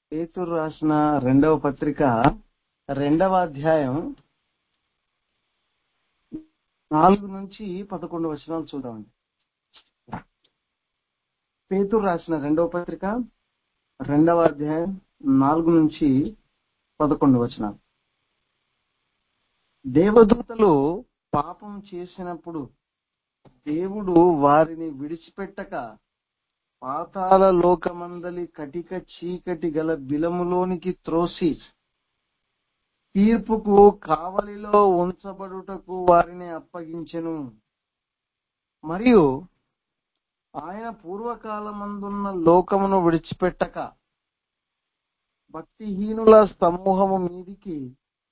పేతురు రాసిన రెండవ పత్రిక రెండవ అధ్యాయం నాలుగు నుంచి పదకొండు వచనాలు చూద్దామండి పేతురు రాసిన రెండవ పత్రిక రెండవ అధ్యాయం నాలుగు నుంచి పదకొండు వచనాలు దేవదూతలు పాపం చేసినప్పుడు దేవుడు వారిని విడిచిపెట్టక పాతాళ లోకమందలి కటిక చీకటి గల బిలములోనికి త్రోసి తీర్పుకు కావలిలో ఉంచబడుటకు వారిని అప్పగించెను మరియు ఆయన పూర్వకాలమందున్న లోకమును విడిచిపెట్టక భక్తిహీనుల సమూహము మీదికి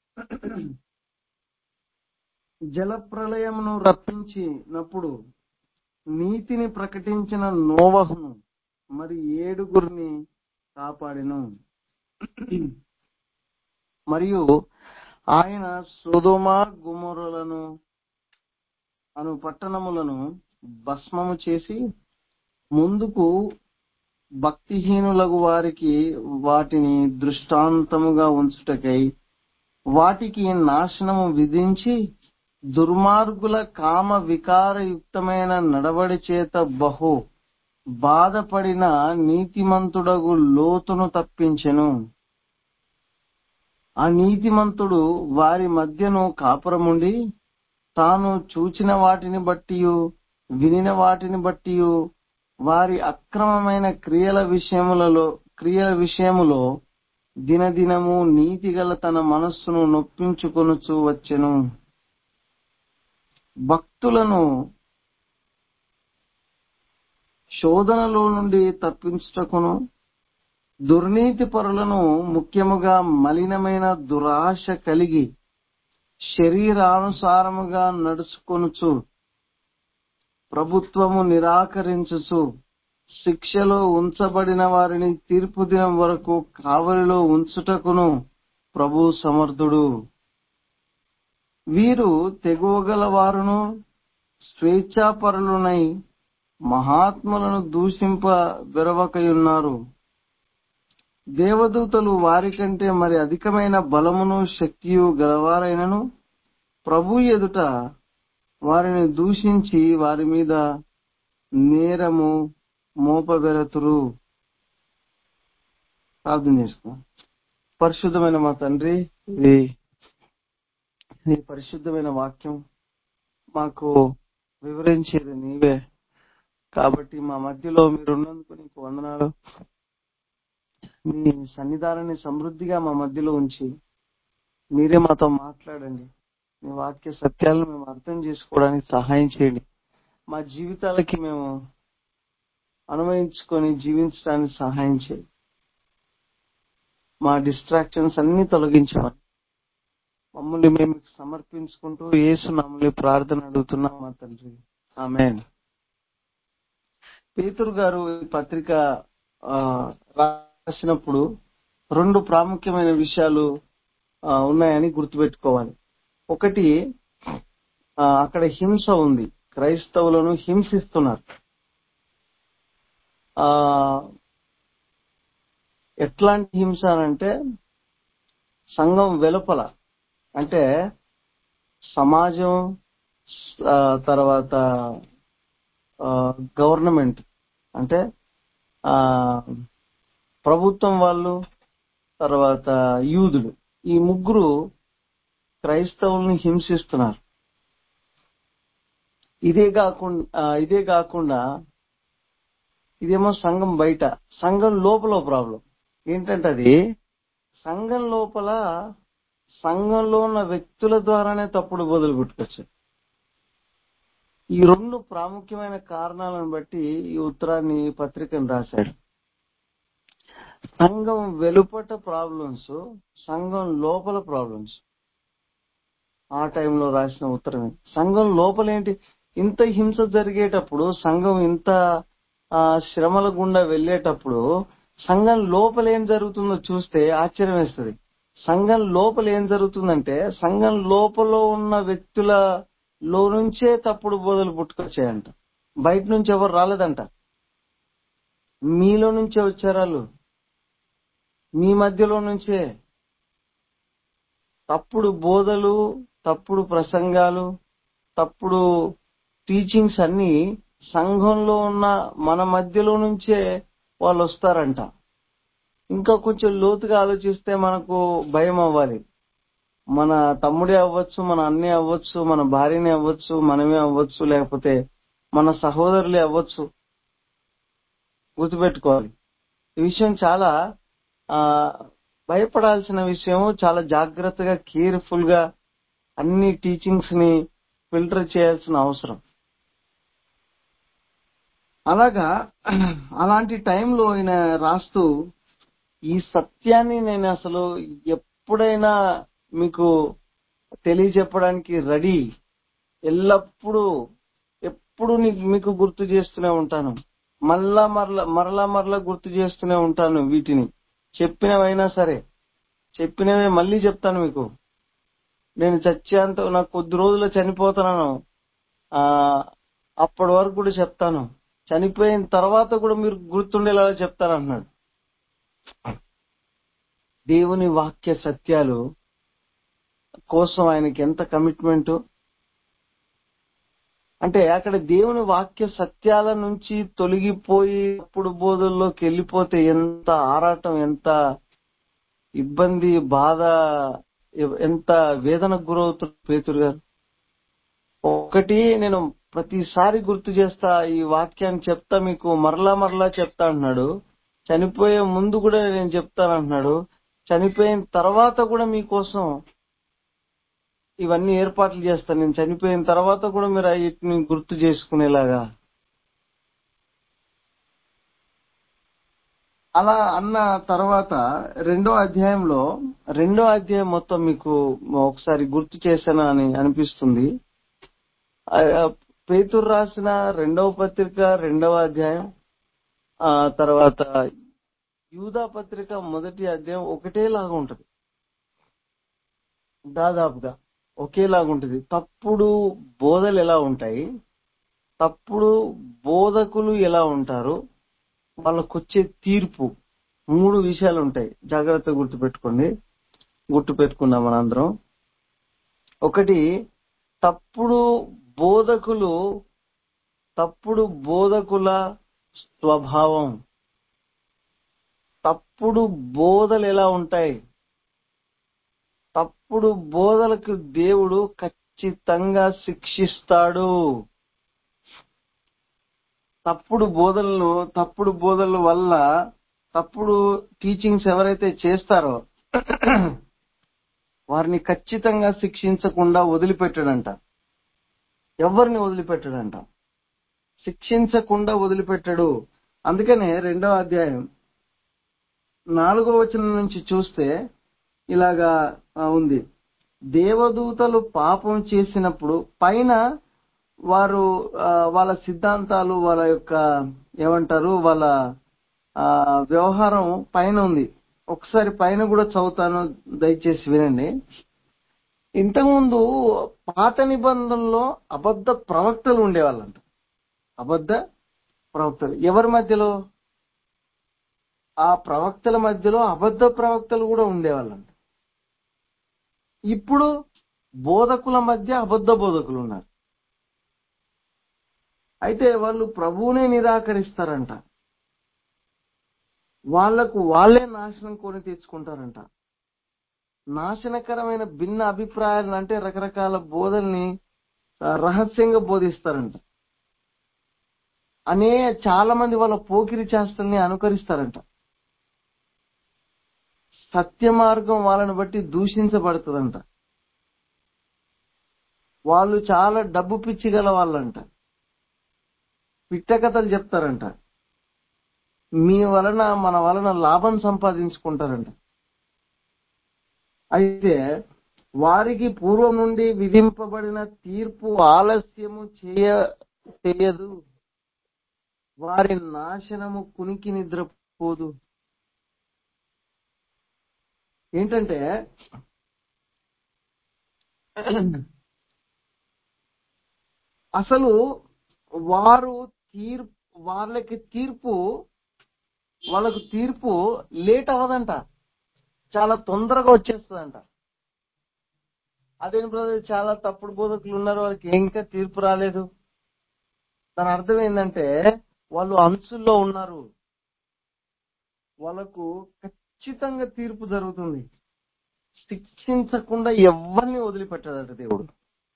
జలప్రలయమును రప్పించినప్పుడు నీతిని ప్రకటించిన నోవహును మరి ఏడుగురిని కాపాడెను మరియు ఆయన సొదొమ గుమరులను అను పట్టణములను భస్మము చేసి ముందుకు భక్తిహీనులకు వారికి వాటిని దృష్టాంతముగా ఉంచుటకై వాటికి నాశనము విధించి దుర్మార్గుల కామ వికారయుక్తమైన నడవడి చేత బహు బాధపడిన నీతిమంతుడగు లోతును తప్పించెను ఆ నీతిమంతుడు వారి మధ్యను కాపురముండి తాను చూచిన వాటిని బట్టి వినిన వాటిని బట్టి వారి అక్రమమైన క్రియల విషయములలో క్రియల విషయములో దినదినము నీతిగల తన మనస్సును నొప్పించుకొనుచు వచ్చెను భక్తులను శోధనలో నుండి తప్పించుటకును దుర్నీతి పరులను ముఖ్యముగా మలినమైన దురాశ కలిగి శరీరానుసారముగా నడుచుకొనుచు ప్రభుత్వము నిరాకరించుచు శిక్షలో ఉంచబడిన వారిని తీర్పు దినం వరకు కావలిలో ఉంచుటకును ప్రభు సమర్థుడు వీరు తెగువగల వారును స్వేచ్ఛాపరులునై మహాత్ములను దూషింప విరవకయున్నారు దేవదూతలు వారికంటే మరి అధికమైన బలమును శక్తియు గలవారైనను ప్రభు ఎదుట వారిని దూషించి వారి మీద నేరము మోపబెరతురు ప్రార్థన చేసుకో పరిశుద్ధమైన మా తండ్రి ఇది నీ పరిశుద్ధమైన వాక్యం మాకు వివరించేది నీవే కాబట్టి మా మధ్యలో మీరున్నందుకు నీకు వందనాలు మీ సన్నిధానాన్ని సమృద్ధిగా మా మధ్యలో ఉంచి మీరే మాతో మాట్లాడండి మీ వాక్య సత్యాలను మేము అర్థం చేసుకోవడానికి సహాయం చేయండి మా జీవితాలకి మేము అనుభవించుకొని జీవించడానికి సహాయం చేయండి మా డిస్ట్రాక్షన్స్ అన్ని తొలగించమని మమ్మల్ని మేము సమర్పించుకుంటూ ఏసు మమ్మల్ని ప్రార్థన అడుగుతున్నాం మా తండ్రి ఆమె పేతురు గారు ఈ పత్రిక రాసినప్పుడు రెండు ప్రాముఖ్యమైన విషయాలు ఉన్నాయని గుర్తుపెట్టుకోవాలి ఒకటి అక్కడ హింస ఉంది క్రైస్తవులను హింసిస్తున్నారు ఆ ఎట్లాంటి హింస అంటే సంఘం వెలుపల అంటే సమాజం తర్వాత గవర్నమెంట్ అంటే ఆ ప్రభుత్వం వాళ్ళు తర్వాత యూదులు ఈ ముగ్గురు క్రైస్తవుల్ని హింసిస్తున్నారు ఇదే కాకుండా ఇదే కాకుండా ఇదేమో సంఘం బయట సంఘం లోపల ప్రాబ్లం ఏంటంటే అది సంఘం లోపల సంఘంలో ఉన్న వ్యక్తుల ద్వారానే తప్పుడు బదులు పుట్టుకొచ్చు ఈ రెండు ప్రాముఖ్యమైన కారణాలను బట్టి ఈ ఉత్తరాన్ని పత్రికను రాశాడు సంఘం వెలుపట ప్రాబ్లమ్స్ సంఘం లోపల ప్రాబ్లమ్స్ ఆ టైంలో రాసిన ఉత్తరమే సంఘం లోపల ఏంటి ఇంత హింస జరిగేటప్పుడు సంఘం ఇంత శ్రమల గుండా వెళ్ళేటప్పుడు సంఘం లోపల ఏం జరుగుతుందో చూస్తే ఆశ్చర్యం వేస్తుంది సంఘం లోపల ఏం జరుగుతుందంటే సంఘం లోపల ఉన్న వ్యక్తుల లో నుంచే తప్పుడు బోధలు పుట్టుకొచ్చాయంట బయట నుంచి ఎవరు రాలేదంట మీలో నుంచే వచ్చారు వాళ్ళు మీ మధ్యలో నుంచే తప్పుడు బోధలు తప్పుడు ప్రసంగాలు తప్పుడు టీచింగ్స్ అన్ని సంఘంలో ఉన్న మన మధ్యలో నుంచే వాళ్ళు వస్తారంట ఇంకా కొంచెం లోతుగా ఆలోచిస్తే మనకు భయం అవ్వాలి మన తమ్ముడే అవ్వచ్చు మన అన్నే అవ్వచ్చు మన భార్యనే అవ్వచ్చు మనమే అవ్వచ్చు లేకపోతే మన సహోదరులే అవ్వచ్చు గుర్తుపెట్టుకోవాలి ఈ విషయం చాలా ఆ భయపడాల్సిన విషయం చాలా జాగ్రత్తగా కేర్ఫుల్ గా అన్ని టీచింగ్స్ ని ఫిల్టర్ చేయాల్సిన అవసరం అలాగా అలాంటి టైంలో ఆయన రాస్తూ ఈ సత్యాన్ని నేను అసలు ఎప్పుడైనా మీకు తెలియజెప్పడానికి రెడీ ఎల్లప్పుడూ ఎప్పుడు నీ- మీకు గుర్తు చేస్తూనే ఉంటాను మళ్ళా మరలా మరలా మరలా గుర్తు చేస్తూనే ఉంటాను వీటిని చెప్పినవైనా సరే చెప్పినవే మళ్ళీ చెప్తాను మీకు నేను చచ్చేంత నాకు కొద్ది రోజుల్లో చనిపోతున్నాను ఆ అప్పటి వరకు కూడా చెప్తాను చనిపోయిన తర్వాత కూడా మీరు గుర్తుండేలా చెప్తాను అన్నాడు దేవుని వాక్య సత్యాలు కోసం ఆయనకి ఎంత కమిట్మెంట్ అంటే అక్కడ దేవుని వాక్య సత్యాల నుంచి తొలగిపోయి అప్పుడు బోధల్లోకి వెళ్ళిపోతే ఎంత ఆరాటం ఎంత ఇబ్బంది బాధ ఎ- ఎంత వేదనకు గురవుతుంది పేతురు గారు ఒకటి నేను ప్రతిసారి గుర్తు చేస్తా ఈ వాక్యాన్ని చెప్తా మీకు మరలా మరలా చెప్తా అంటున్నాడు చనిపోయే ముందు కూడా నేను చెప్తాను అంటున్నాడు చనిపోయిన తర్వాత కూడా మీకోసం ఇవన్నీ ఏర్పాట్లు చేస్తాను నేను చనిపోయిన తర్వాత కూడా మీరు వీటిని గుర్తు చేసుకునేలాగా అలా అన్న తర్వాత రెండో అధ్యాయంలో రెండో అధ్యాయం మొత్తం మీకు ఒకసారి గుర్తు చేశానా అని అనిపిస్తుంది ఆ, పేతురు రాసిన రెండవ పత్రిక రెండవ అధ్యాయం ఆ తర్వాత యూదా పత్రిక మొదటి అధ్యాయం ఒకటేలాగా ఉంటది దాదాపుగా ఒకేలాగా ఉంటుంది తప్పుడు బోధలు ఎలా ఉంటాయి తప్పుడు బోధకులు ఎలా ఉంటారు వాళ్ళకొచ్చే తీర్పు మూడు విషయాలు ఉంటాయి జాగ్రత్తగా గుర్తుపెట్టుకోండి గుర్తు పెట్టుకున్నాం మనందరం ఒకటి తప్పుడు బోధకులు తప్పుడు బోధకుల స్వభావం తప్పుడు బోధలు ఎలా ఉంటాయి తప్పుడు బోధలకు దేవుడు ఖచ్చితంగా శిక్షిస్తాడు తప్పుడు బోధనలు తప్పుడు బోధనల వల్ల తప్పుడు టీచింగ్స్ ఎవరైతే చేస్తారో వారిని ఖచ్చితంగా శిక్షించకుండా వదిలిపెట్టడంట ఎవరిని వదిలిపెట్టడంట శిక్షించకుండా వదిలిపెట్టడు అందుకనే రెండవ అధ్యాయం నాలుగో వచనం నుంచి చూస్తే ఇలాగా ఆ, ఉంది దేవదూతలు పాపం చేసినప్పుడు పైన వారు ఆ, వాళ్ళ సిద్ధాంతాలు వాళ్ళ యొక్క ఏమంటారు వాళ్ళ ఆ, వ్యవహారం పైన ఉంది ఒకసారి పైన కూడా చదువుతాను దయచేసి వినండి ఇంతకుముందు పాత నిబంధనలో అబద్ధ ప్రవక్తలు ఉండేవాళ్ళంట అబద్ధ ప్రవక్తలు ఎవరి మధ్యలో ఆ ప్రవక్తల మధ్యలో అబద్ధ ప్రవక్తలు కూడా ఉండేవాళ్ళంట ఇప్పుడు బోధకుల మధ్య అబద్ధ బోధకులు ఉన్నారు అయితే వాళ్ళు ప్రభువునే నిరాకరిస్తారంట వాళ్లకు వాళ్ళే నాశనం కొని తెచ్చుకుంటారంట నాశనకరమైన భిన్న అభిప్రాయాలు అంటే రకరకాల బోధల్ని ఆ, రహస్యంగా బోధిస్తారంట అనే చాలా మంది వాళ్ళ పోకిరి చేష్టల్ని అనుకరిస్తారంట సత్య మార్గం వాళ్ళని బట్టి దూషించబడుతుందంట వాళ్ళు చాలా డబ్బు పిచ్చి గల వాళ్ళంట పిట్ట కథలు చెప్తారంట మీ వలన మన వలన లాభం సంపాదించుకుంటారంట అయితే వారికి పూర్వం నుండి విధింపబడిన తీర్పు ఆలస్యము చేయ చేయదు వారి నాశనము కునికి నిద్రపోదు ఏంటంటే అసలు వారు తీర్పు వాళ్ళకి తీర్పు వాళ్ళకు తీర్పు లేట్ అవ్వదంట చాలా తొందరగా వచ్చేస్తుందంట అదేం బ్రదర్ చాలా తప్పుడు బోధకులు ఉన్నారు వాళ్ళకి ఇంకా తీర్పు రాలేదు దాని అర్థం ఏంటంటే వాళ్ళు అంచుల్లో ఉన్నారు వాళ్ళకు ఖచ్చితంగా తీర్పు జరుగుతుంది శిక్షించకుండా ఎవరిని వదిలిపెట్టాడట దేవుడు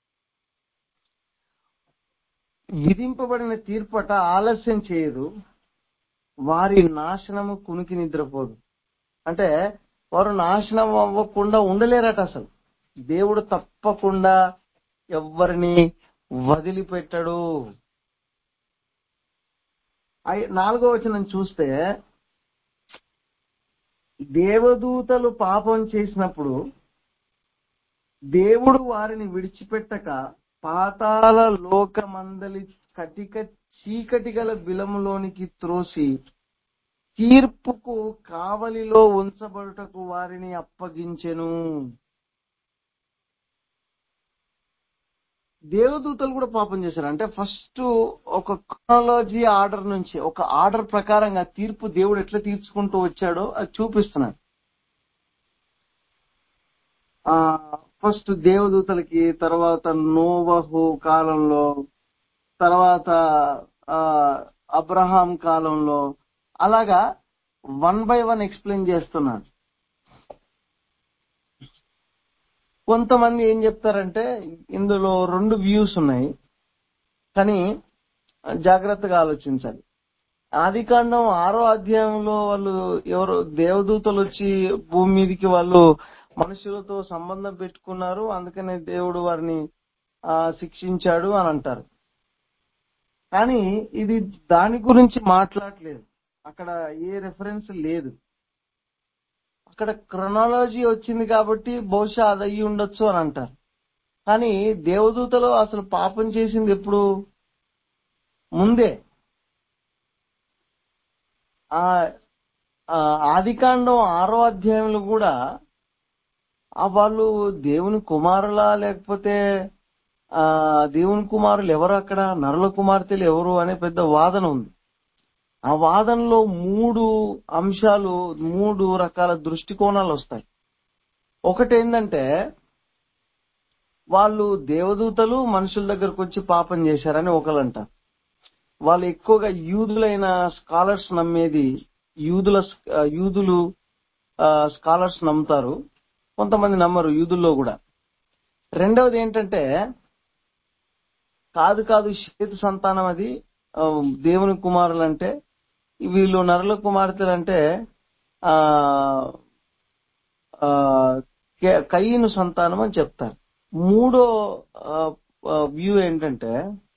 విధింపబడిన తీర్పట ఆలస్యం చేయదు వారి నాశనము కునికి నిద్రపోదు అంటే వారు నాశనం అవ్వకుండా ఉండలేరట అసలు దేవుడు తప్పకుండా ఎవరిని వదిలిపెట్టడు ఐ- నాలుగో వచనం చూస్తే దేవదూతలు పాపం చేసినప్పుడు దేవుడు వారిని విడిచిపెట్టక పాతాళ లోకమందలి కటిక చీకటి గల బిలములోనికి త్రోసి తీర్పుకు కావలిలో ఉంచబడుటకు వారిని అప్పగించెను దేవదూతలు కూడా పాపం చేశారు అంటే ఫస్ట్ ఒక క్రాలజీ ఆర్డర్ నుంచి ఒక ఆర్డర్ ప్రకారంగా తీర్పు దేవుడు ఎట్లా తీర్చుకుంటూ వచ్చాడో అది చూపిస్తున్నాడు ఆ ఫస్ట్ దేవదూతలకి తర్వాత నోవహు కాలంలో తర్వాత ఆ అబ్రహాం కాలంలో అలాగా వన్ బై వన్ ఎక్స్ప్లెయిన్ చేస్తున్నాడు కొంతమంది ఏం చెప్తారంటే ఇందులో రెండు వ్యూస్ ఉన్నాయి కానీ జాగ్రత్తగా ఆలోచించాలి ఆది కాండం ఆరో అధ్యాయంలో వాళ్ళు ఎవరు దేవదూతలు వచ్చి భూమి మీదకి వాళ్ళు మనుషులతో సంబంధం పెట్టుకున్నారు అందుకనే దేవుడు వారిని ఆ, శిక్షించాడు అని అంటారు కానీ ఇది దాని గురించి మాట్లాడలేదు అక్కడ ఏ రెఫరెన్స్ లేదు అక్కడ క్రొనాలజీ వచ్చింది కాబట్టి బహుశా అది అయ్యి ఉండొచ్చు అని అంటారు కానీ దేవదూతలు అసలు పాపం చేసింది ఎప్పుడు ముందే ఆ ఆ ఆదికాండం ఆరో అధ్యాయంలో కూడా ఆ వాళ్ళు దేవుని కుమారులా లేకపోతే ఆ దేవుని కుమారులు ఎవరు అక్కడ నరుల కుమార్తెలు ఎవరు అనే పెద్ద వాదన ఉంది ఆ వాదనలో మూడు అంశాలు మూడు రకాల దృష్టికోణాలు వస్తాయి ఒకటి ఏంటంటే వాళ్ళు దేవదూతలు మనుషుల దగ్గరకు వచ్చి పాపం చేశారని ఒకరు అంటారు వాళ్ళు ఎక్కువగా యూదులైన స్కాలర్స్ నమ్మేది యూదుల ఆ, యూదులు స్కాలర్స్ నమ్ముతారు కొంతమంది నమ్మరు యూదుల్లో కూడా రెండవది ఏంటంటే కాదు కాదు చేతు సంతానం అది ఆ, దేవుని కుమారులు అంటే వీళ్ళు నరుల కుమార్తెలు అంటే ఆ ఆ, కే- కయ్యను సంతానం అని చెప్తారు మూడో వ్యూ ఏంటంటే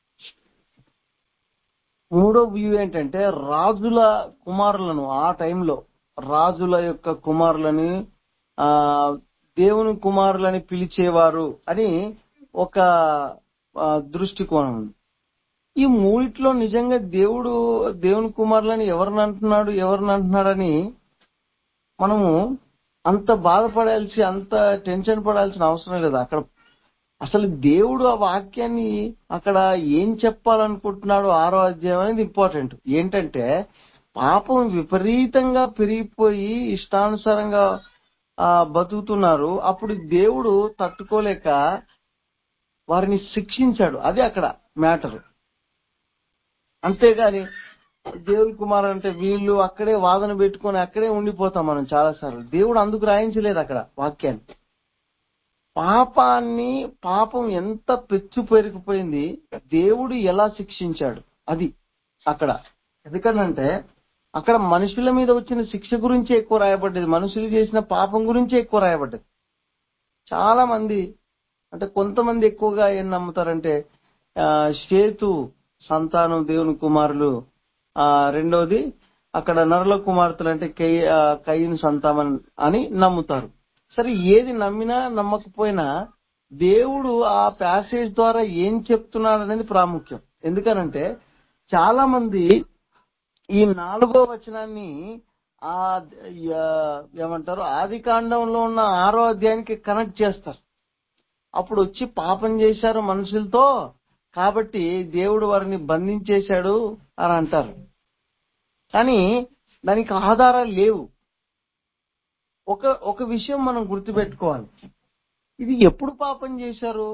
మూడో వ్యూ ఏంటంటే రాజుల కుమారులను ఆ టైంలో రాజుల యొక్క కుమారులని ఆ దేవుని కుమారులని పిలిచేవారు అని ఒక ఆ, దృష్టికోణం ఉంది ఈ మూడిట్లో నిజంగా దేవుడు దేవుని కుమారులని ఎవరిని అంటున్నాడు ఎవరిని అంటున్నాడని మనము అంత బాధపడాల్సి అంత టెన్షన్ పడాల్సిన అవసరం లేదు అక్కడ అసలు దేవుడు ఆ వాక్యాన్ని అక్కడ ఏం చెప్పాలనుకుంటున్నాడు ఆరో అధ్యాయం అనేది ఇంపార్టెంట్ ఏంటంటే పాపం విపరీతంగా పెరిగిపోయి ఇష్టానుసారంగా ఆ, బతుకుతున్నారు అప్పుడు దేవుడు తట్టుకోలేక వారిని శిక్షించాడు అది అక్కడ మ్యాటర్ అంతేగాని దేవుని కుమార్ అంటే వీళ్ళు అక్కడే వాదన పెట్టుకొని అక్కడే ఉండిపోతాం మనం చాలా సార్లు దేవుడు అందుకు రాయించలేదు అక్కడ వాక్యాన్ని పాపాన్ని పాపం ఎంత పెచ్చు పెరిగిపోయింది దేవుడు ఎలా శిక్షించాడు అది అక్కడ ఎందుకంటే అక్కడ మనుషుల మీద వచ్చిన శిక్ష గురించి ఎక్కువ రాయబడ్డది మనుషులు చేసిన పాపం గురించి ఎక్కువ రాయబడ్డది చాలా మంది అంటే కొంతమంది ఎక్కువగా ఏం నమ్ముతారంటే ఆ, షేతు సంతానం దేవుని కుమారులు ఆ రెండోది అక్కడ నరుల కుమార్తెలు అంటే కై ఆ, కయ్యను సంతానం అని నమ్ముతారు సరే ఏది నమ్మినా నమ్మకపోయినా దేవుడు ఆ ప్యాసేజ్ ద్వారా ఏం చెప్తున్నాడు అనేది ప్రాముఖ్యం ఎందుకనంటే చాలా మంది ఈ నాలుగో వచనాన్ని ఆ ఆ, ఏమంటారు ఆది కాండంలో ఉన్న ఆరో అధ్యాయానికి కనెక్ట్ చేస్తారు అప్పుడు వచ్చి పాపం చేశారు మనుషులతో కాబట్టి దేవుడు వారిని బంధించేశాడు అని అంటారు కానీ దానికి ఆధారాలు లేవు ఒక ఒక విషయం మనం గుర్తుపెట్టుకోవాలి ఇది ఎప్పుడు పాపం చేశారు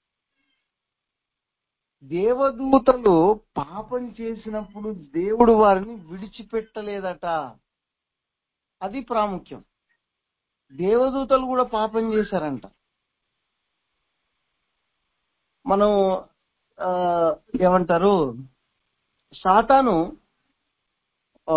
దేవదూతలు పాపం చేసినప్పుడు దేవుడు వారిని విడిచిపెట్టలేదట అది ప్రాముఖ్యం దేవదూతలు కూడా పాపం చేశారంట మనం ఆ, ఏమంటారు సాతాను ఆ,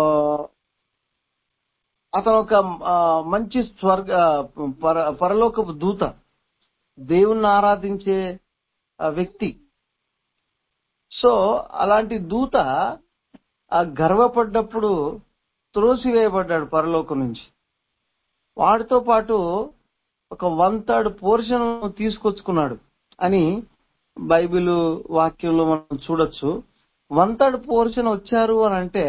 అతను ఒక ఆ, మంచి స్వర్గ పర పరలోకపు దూత దేవుణ్ణి ఆరాధించే ఆ, వ్యక్తి సో అలాంటి దూత ఆ గర్వపడ్డప్పుడు త్రోసివేయబడ్డాడు పరలోకం నుంచి వాడితో పాటు ఒక వన్ థర్డ్ పోర్షన్ తీసుకొచ్చుకున్నాడు అని బైబిల్ వాక్యంలో మనం చూడొచ్చు వన్ థర్డ్ పోర్షన్ వచ్చారు అని అంటే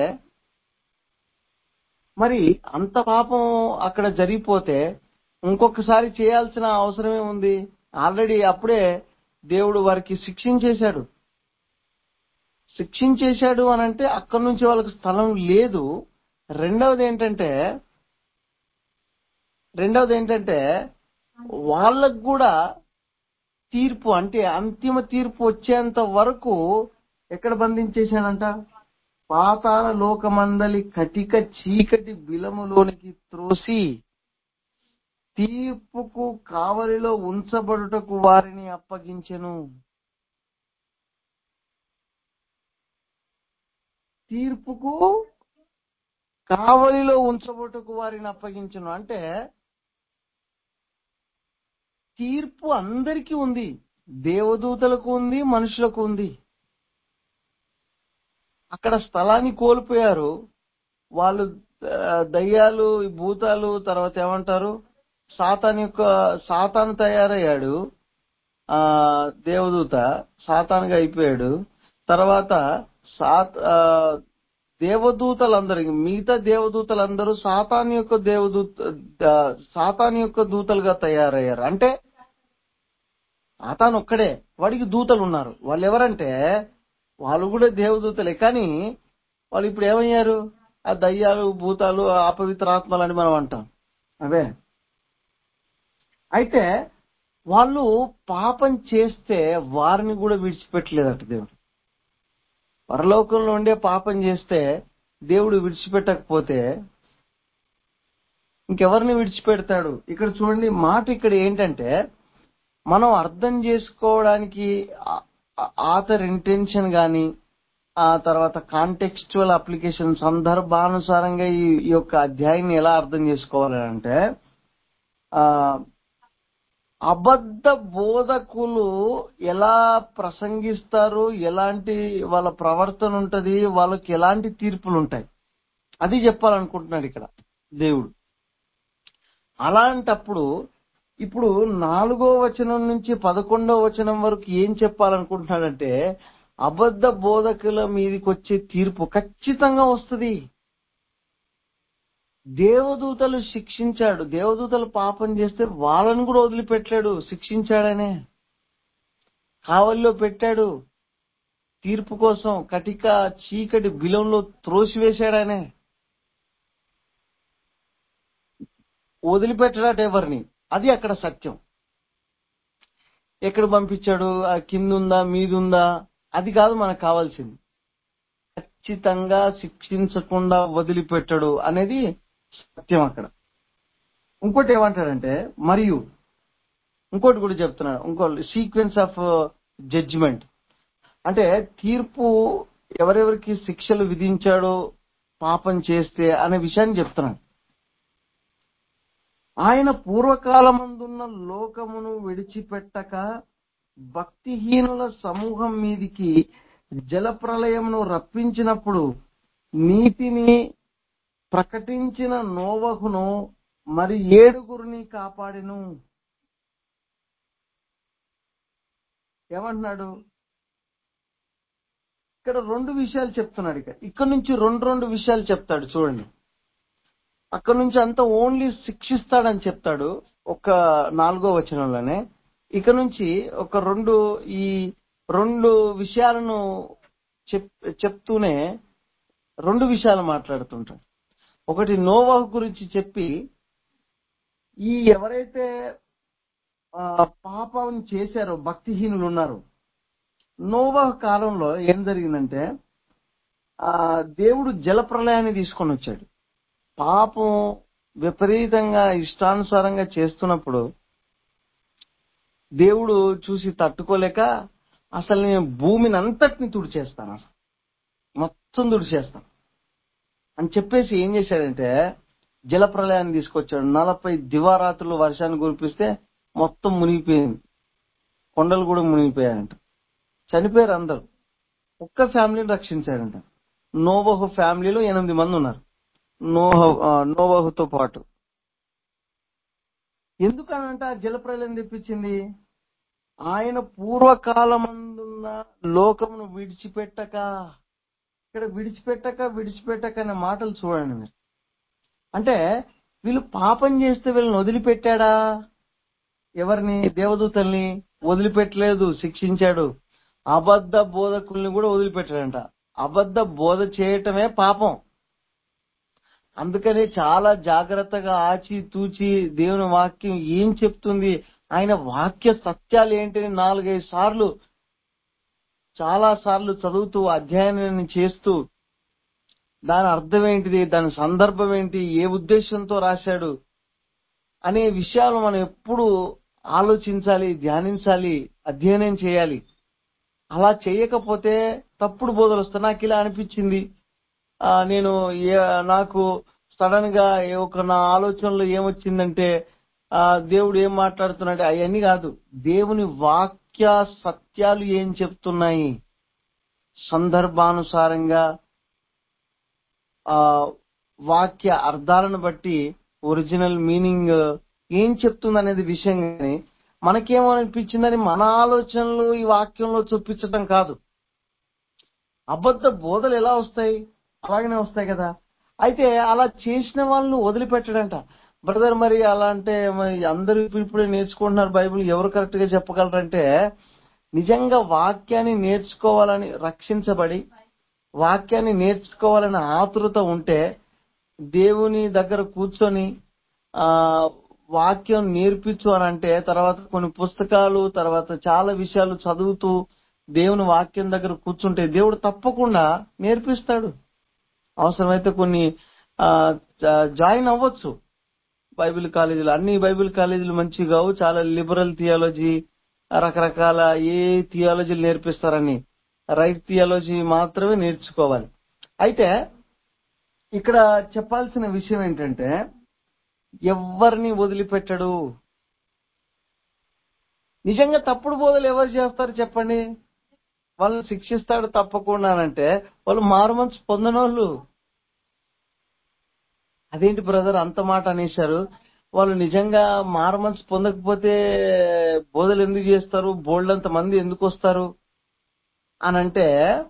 మరి అంత పాపం అక్కడ జరిగిపోతే ఇంకొకసారి చేయాల్సిన అవసరమే ఉంది ఆల్రెడీ అప్పుడే దేవుడు వారికి శిక్షించేశాడు శిక్షించేశాడు అని అంటే అక్కడి నుంచి వాళ్ళకి స్థలం లేదు రెండవది ఏంటంటే రెండవది ఏంటంటే వాళ్ళకు కూడా తీర్పు అంటే అంతిమ తీర్పు వచ్చేంత వరకు ఎక్కడ బంధించేశాడంట పాతాళ లోకమందలి కటిక చీకటి బిలములోనికి త్రోసి తీర్పుకు కావలిలో ఉంచబడుటకు వారిని అప్పగించెను తీర్పుకు కావలిలో ఉంచబోటకు వారిని అప్పగించను అంటే తీర్పు అందరికీ ఉంది దేవదూతలకు ఉంది మనుషులకు ఉంది అక్కడ స్థలాన్ని కోల్పోయారు వాళ్ళు ఆ, దయ్యాలు ఈ భూతాలు తర్వాత ఏమంటారు సాతాన్ యొక్క సాతాను తయారయ్యాడు ఆ దేవదూత సాతానుగా అయిపోయాడు తర్వాత సాత్ ఆ, దేవదూతలందరికి మిగతా దేవదూతలందరూ సాతాన్ యొక్క దేవదూత ఆ, సాతాన్ యొక్క దూతలుగా తయారయ్యారు అంటే సాతాన్ ఒక్కడే వాడికి దూతలు ఉన్నారు వాళ్ళు ఎవరంటే వాళ్ళు కూడా దేవదూతలే కానీ వాళ్ళు ఇప్పుడు ఏమయ్యారు ఆ దయ్యాలు భూతాలు అపవిత్ర ఆత్మలని మనం అంటాం అవే అయితే వాళ్ళు పాపం చేస్తే వారిని కూడా విడిచిపెట్టలేదట దేవుడు పరలోకంలో ఉండే పాపం చేస్తే దేవుడు విడిచిపెట్టకపోతే ఇంకెవరిని విడిచిపెడతాడు ఇక్కడ చూడండి మాట ఇక్కడ ఏంటంటే మనం అర్థం చేసుకోవడానికి ఆథర్ ఇంటెన్షన్ గాని ఆ తర్వాత కాంటెక్స్చువల్ అప్లికేషన్ సందర్భానుసారంగా ఈ ఈ యొక్క అధ్యాయాన్ని ఎలా అర్థం చేసుకోవాలి అంటే ఆ అబద్ధ బోధకులు ఎలా ప్రసంగిస్తారు ఎలాంటి వాళ్ళ ప్రవర్తన ఉంటది వాళ్ళకి ఎలాంటి తీర్పులు ఉంటాయి అది చెప్పాలనుకుంటున్నాడు ఇక్కడ దేవుడు అలాంటప్పుడు ఇప్పుడు నాలుగో వచనం నుంచి పదకొండో వచనం వరకు ఏం చెప్పాలనుకుంటున్నాడంటే అబద్ధ బోధకుల మీదకి వచ్చే తీర్పు ఖచ్చితంగా వస్తుంది దేవదూతలు శిక్షించాడు దేవదూతలు పాపం చేస్తే వాళ్ళని కూడా వదిలిపెట్టాడు శిక్షించాడనే కావలిలో పెట్టాడు తీర్పు కోసం కటిక చీకటి బిలంలో త్రోసివేశాడనే వదిలిపెట్టడాట ఎవరిని అది అక్కడ సత్యం ఎక్కడ పంపించాడు ఆ కిందుందా మీదుందా అది కాదు మనకు కావాల్సింది ఖచ్చితంగా శిక్షించకుండా వదిలిపెట్టడు అనేది సత్యం అక్కడ ఇంకోటి ఏమంటాడంటే మరియు ఇంకోటి కూడా చెప్తున్నాడు ఇంకో సీక్వెన్స్ ఆఫ్ జడ్జిమెంట్ అంటే తీర్పు ఎవరెవరికి శిక్షలు విధించాడో పాపం చేస్తే అనే విషయాన్ని చెప్తున్నాడు ఆయన పూర్వకాలమందున్న లోకమును విడిచిపెట్టక భక్తిహీనుల సమూహం మీదికి జలప్రలయమును రప్పించినప్పుడు నీతిని ప్రకటించిన నోవహును మరి ఏడుగురిని కాపాడెను ఏమంటున్నాడు ఇక్కడ రెండు విషయాలు చెప్తున్నాడు ఇక ఇక్కడ నుంచి రెండు రెండు విషయాలు చెప్తాడు చూడండి అక్కడ నుంచి అంతా ఓన్లీ శిక్షిస్తాడని చెప్తాడు ఒక నాలుగో వచనంలోనే ఇక నుంచి ఒక రెండు ఈ రెండు విషయాలను చెప్ చెప్తూనే రెండు విషయాలు మాట్లాడుతుంటాడు ఒకటి నోవాహు గురించి చెప్పి ఈ ఎవరైతే ఆ, పాపం చేశారో భక్తిహీనులు ఉన్నారు నోవా కాలంలో ఏం జరిగిందంటే ఆ దేవుడు జలప్రలయాన్ని తీసుకొని వచ్చాడు పాపం విపరీతంగా ఇష్టానుసారంగా చేస్తున్నప్పుడు దేవుడు చూసి తట్టుకోలేక అసలు నేను భూమిని అంతటిని తుడిచేస్తాను అసలు మొత్తం తుడిచేస్తాను అని చెప్పేసి ఏం చేశాడంటే జలప్రలయాన్ని తీసుకొచ్చాడు నలభై దివారాత్రులు వర్షాన్ని కురిపిస్తే మొత్తం మునిగిపోయింది కొండలు కూడా మునిగిపోయాయంట చనిపోయారు అందరు ఒక్క ఫ్యామిలీని రక్షించాడంట నోవహు ఫ్యామిలీలో ఎనిమిది మంది ఉన్నారు నోహ ఆ, నోవహుతో పాటు ఎందుకనంట ఆ జలప్రలయం తెప్పించింది ఆయన పూర్వకాలమందున్న లోకమును విడిచిపెట్టక ఇక్కడ విడిచిపెట్టక విడిచిపెట్టక అనే మాటలు చూడండి మీరు అంటే వీళ్ళు పాపం చేస్తే వీళ్ళని వదిలిపెట్టాడా ఎవరిని దేవదూతల్ని వదిలిపెట్టలేదు శిక్షించాడు అబద్ధ బోధకుల్ని కూడా వదిలిపెట్టాడంట అబద్ధ బోధ చేయటమే పాపం అందుకని చాలా జాగ్రత్తగా ఆచి తూచి దేవుని వాక్యం ఏం చెప్తుంది ఆయన వాక్య సత్యాలు ఏంటని నాలుగైదు సార్లు చాలా సార్లు చదువుతూ అధ్యయనాన్ని చేస్తూ దాని అర్థం ఏంటిది దాని సందర్భం ఏంటి ఏ ఉద్దేశంతో రాశాడు అనే విషయాలు మనం ఎప్పుడు ఆలోచించాలి ధ్యానించాలి అధ్యయనం చేయాలి అలా చేయకపోతే తప్పుడు బోధలు వస్తాయి నాకు ఇలా అనిపించింది ఆ, నేను ఏ- నాకు సడన్ గా ఏ ఒక నా ఆలోచనలో ఏమొచ్చిందంటే ఆ, దేవుడు ఏం మాట్లాడుతున్నాడు అవన్నీ కాదు దేవుని వాక్య సత్యాలు ఏం చెప్తున్నాయి సందర్భానుసారంగా ఆ వాక్య అర్థాలను బట్టి ఒరిజినల్ మీనింగ్ ఏం చెప్తుంది అనేది విషయం కానీ మనకేమో అనిపించిందని మన ఆలోచనలు ఈ వాక్యంలో చూపించటం కాదు అబద్ధ బోధలు ఎలా వస్తాయి అలాగనే వస్తాయి కదా అయితే అలా చేసిన వాళ్ళను వదిలిపెట్టడంట బ్రదర్ మరి అలా అంటే మరి అందరూ ఇప్పుడు ఇప్పుడే నేర్చుకుంటున్నారు బైబిల్ ఎవరు కరెక్ట్ గా చెప్పగలరంటే నిజంగా వాక్యాన్ని నేర్చుకోవాలని రక్షించబడి వాక్యాన్ని నేర్చుకోవాలని ఆతృత ఉంటే దేవుని దగ్గర కూర్చొని ఆ వాక్యం నేర్పించు అని అంటే తర్వాత కొన్ని పుస్తకాలు తర్వాత చాలా విషయాలు చదువుతూ దేవుని వాక్యం దగ్గర కూర్చుంటే దేవుడు తప్పకుండా నేర్పిస్తాడు అవసరమైతే కొన్ని ఆ, జా- జాయిన్ అవ్వచ్చు బైబిల్ కాలేజీలు అన్ని బైబిల్ కాలేజీలు మంచివి కావు చాలా లిబరల్ థియాలజీ రకరకాల ఏ థియాలజీలు నేర్పిస్తారని రైట్ థియాలజీ మాత్రమే నేర్చుకోవాలి అయితే ఇక్కడ చెప్పాల్సిన విషయం ఏంటంటే ఎవరిని వదిలిపెట్టడు నిజంగా తప్పుడు బోధలు ఎవరు చేస్తారు చెప్పండి వాళ్ళని శిక్షిస్తాడు తప్పకుండా అంటే వాళ్ళు మారుమనసు పొందనోళ్ళు అదేంటి బ్రదర్ అంత మాట అనేశారు వాళ్ళు నిజంగా మారుమనసు పొందకపోతే బోధలు ఎందుకు చేస్తారు బోల్డంత మంది ఎందుకు వస్తారు అని అంటే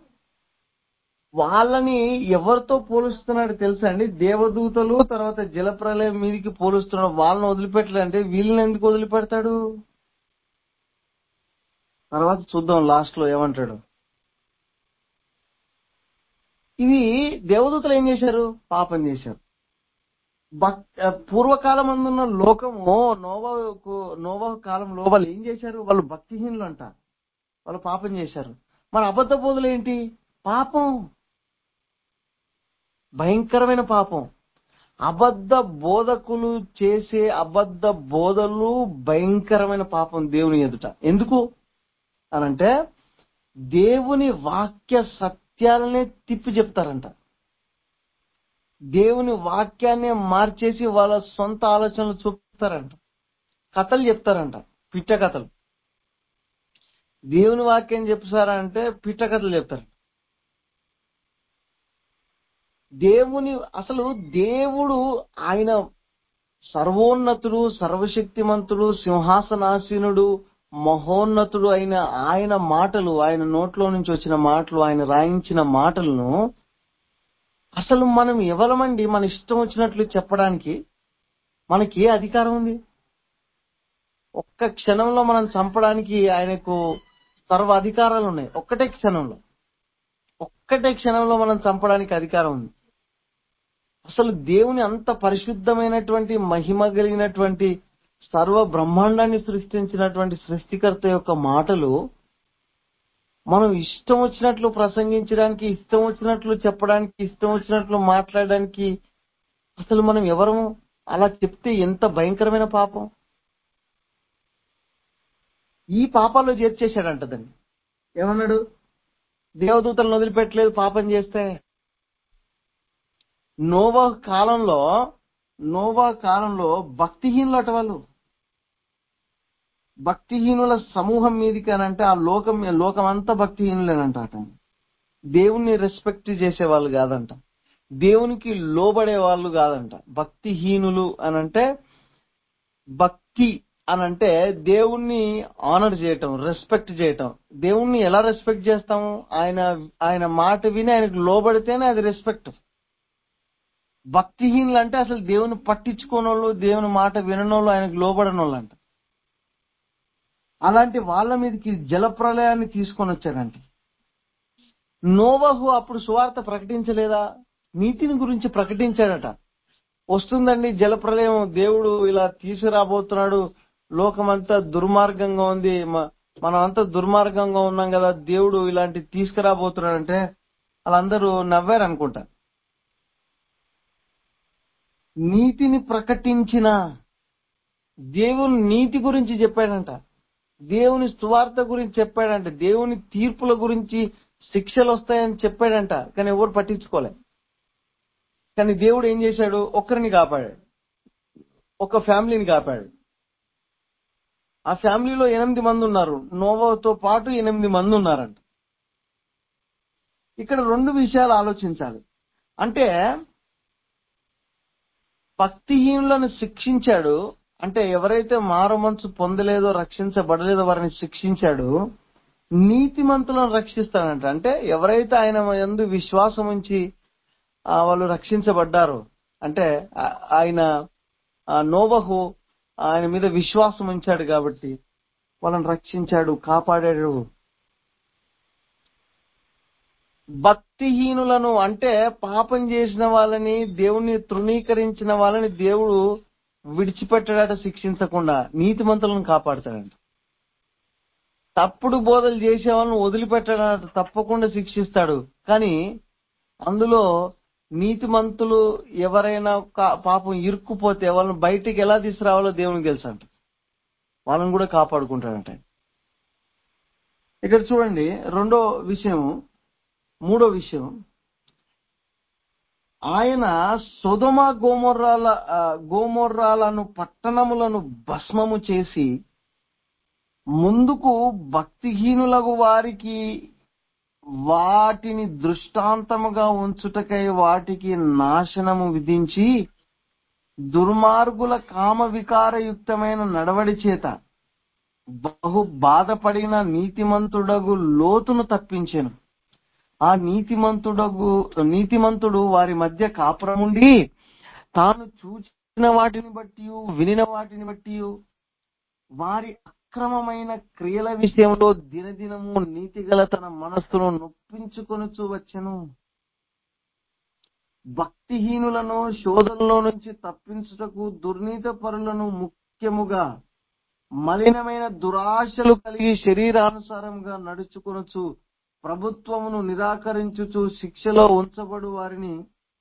వాళ్ళని ఎవరితో పోలుస్తున్నాడు తెలుసా అండి దేవదూతలు తర్వాత జలప్రలయం మీదికి పోలుస్తున్నాడు వాళ్ళని వదిలిపెట్టలేదంటే వీళ్ళని ఎందుకు వదిలిపెడతాడు తర్వాత చూద్దాం లాస్ట్ లో ఏమంటాడు ఇవి దేవదూతలు ఏం చేశారు పాపం చేశారు భక్- పూర్వకాలం అందున్న లోకము నోవాకు నోవా కాలంలో వాళ్ళు ఏం చేశారు వాళ్ళు భక్తిహీనులు అంట వాళ్ళు పాపం చేశారు మన అబద్ధ బోధలు ఏంటి పాపం భయంకరమైన పాపం అబద్ధ బోధకులు చేసే అబద్ధ బోధలు భయంకరమైన పాపం దేవుని ఎదుట ఎందుకు అనంటే దేవుని వాక్య సత్యాలనే తిప్పి చెప్తారంట దేవుని వాక్యాన్ని మార్చేసి వాళ్ళ సొంత ఆలోచనలు చూపుతారంట కథలు చెప్తారంట పిట్ట కథలు దేవుని వాక్యం చెప్తారా అంటే పిట్ట కథలు చెప్తారు దేవుని అసలు దేవుడు ఆయన సర్వోన్నతుడు సర్వశక్తిమంతుడు సింహాసనాసీనుడు మహోన్నతుడు అయిన ఆయన మాటలు ఆయన నోట్లో నుంచి వచ్చిన మాటలు ఆయన రాయించిన మాటలను అసలు మనం ఎవరమండి మన ఇష్టం వచ్చినట్లు చెప్పడానికి మనకి ఏ అధికారం ఉంది ఒక్క క్షణంలో మనం చంపడానికి ఆయనకు సర్వ అధికారాలు ఉన్నాయి ఒక్కటే క్షణంలో ఒక్కటే క్షణంలో మనం చంపడానికి అధికారం ఉంది అసలు దేవుని అంత పరిశుద్ధమైనటువంటి మహిమ కలిగినటువంటి సర్వ బ్రహ్మాండాన్ని సృష్టించినటువంటి సృష్టికర్త యొక్క మాటలు మనం ఇష్టం వచ్చినట్లు ప్రసంగించడానికి ఇష్టం వచ్చినట్లు చెప్పడానికి ఇష్టం వచ్చినట్లు మాట్లాడడానికి అసలు మనం ఎవరము అలా చెప్తే ఎంత భయంకరమైన పాపం ఈ పాపాల్లో చేర్చేశాడంట దాన్ని ఏమన్నాడు దేవదూతలను వదిలిపెట్టలేదు పాపం చేస్తే నోవా కాలంలో నోవా కాలంలో భక్తిహీనులు అట వాళ్ళు భక్తిహీనుల సమూహం మీదికి అని అంటే ఆ లోకం లోకం అంతా భక్తిహీనులేనంట అట దేవుణ్ణి రెస్పెక్ట్ చేసే వాళ్ళు కాదంట దేవునికి లోబడే వాళ్ళు కాదంట భక్తిహీనులు అని అంటే భక్తి అని అంటే దేవుణ్ణి ఆనర్ చేయటం రెస్పెక్ట్ చేయటం దేవుణ్ణి ఎలా రెస్పెక్ట్ చేస్తాము ఆయన ఆయన మాట విని ఆయనకు లోబడితేనే అది రెస్పెక్ట్ భక్తిహీనులు అంటే అసలు దేవుని పట్టించుకోనోళ్ళు దేవుని మాట విననోళ్ళు ఆయనకు లోబడనోళ్ళు అంట అలాంటి వాళ్ళ మీదకి జలప్రలయాన్ని తీసుకొని వచ్చారంట నోవహు అప్పుడు సువార్త ప్రకటించలేదా నీతిని గురించి ప్రకటించాడట వస్తుందండి జలప్రలయం దేవుడు ఇలా తీసుకురాబోతున్నాడు లోకమంతా దుర్మార్గంగా ఉంది మ- మనం అంతా దుర్మార్గంగా ఉన్నాం కదా దేవుడు ఇలాంటి తీసుకురాబోతున్నాడు అంటే వాళ్ళందరూ నవ్వారు అనుకుంటా నీతిని ప్రకటించిన దేవుని నీతి గురించి చెప్పాడంట దేవుని సువార్త గురించి చెప్పాడంట దేవుని తీర్పుల గురించి శిక్షలు వస్తాయని చెప్పాడంట కానీ ఎవరు పట్టించుకోలే కానీ దేవుడు ఏం చేశాడు ఒక్కరిని కాపాడాడు ఒక ఫ్యామిలీని కాపాడు ఆ ఫ్యామిలీలో ఎనిమిది మంది ఉన్నారు నోవాతో పాటు ఎనిమిది మంది ఉన్నారంట ఇక్కడ రెండు విషయాలు ఆలోచించాలి అంటే భక్తిహీనులను శిక్షించాడు అంటే ఎవరైతే మారుమనసు పొందలేదో రక్షించబడలేదో వారిని శిక్షించాడు నీతిమంతులను రక్షిస్తాడంట అంటే ఎవరైతే ఆయన యందు విశ్వాసం ఉంచి ఆ, వాళ్ళు రక్షించబడ్డారు అంటే ఆ- ఆయన ఆ, నోవహు ఆయన మీద విశ్వాసం ఉంచాడు కాబట్టి వాళ్ళని రక్షించాడు కాపాడాడు భక్తిహీనులను అంటే పాపం చేసిన వాళ్ళని దేవుణ్ణి తృణీకరించిన వాళ్ళని దేవుడు విడిచిపెట్టాడట శిక్షించకుండా నీతిమంతులను కాపాడతాడంట తప్పుడు బోధలు చేసే వాళ్ళని వదిలిపెట్టాడట తప్పకుండా శిక్షిస్తాడు కానీ అందులో నీతిమంతులు ఎవరైనా కా- పాపం ఇరుక్కుపోతే వాళ్ళని బయటికి ఎలా తీసుకురావాలో దేవునికి తెలుసు అంట వాళ్ళని కూడా కాపాడుకుంటాడంట ఇక్కడ చూడండి రెండో విషయం మూడో విషయం ఆయన సొదమ గోమొర్రాల ఆ, గోమొర్రాలను పట్టణములను భస్మము చేసి ముందుకు భక్తిహీనులకు వారికి వాటిని దృష్టాంతముగా ఉంచుటకై వాటికి నాశనము విధించి దుర్మార్గుల కామ వికారయుక్తమైన నడవడి చేత బహు బాధపడిన నీతిమంతుడగు లోతును తప్పించెను ఆ నీతిమంతుడగు నీతిమంతుడు వారి మధ్య కాపురముండి తాను చూచిన వాటిని బట్టి వినిన వాటిని బట్టి వారి అక్రమమైన క్రియల విషయంలో దినదినము నీతిగల తన మనస్సును నొప్పించుకొనుచు వచ్చెను భక్తిహీనులను శోధనలో నుంచి తప్పించుటకు దుర్నీత పరులను ముఖ్యముగా మలినమైన దురాశలు కలిగి శరీరానుసారంగా నడుచుకొనుచు ప్రభుత్వమును నిరాకరించుచు శిక్షలో ఉంచబడు వారిని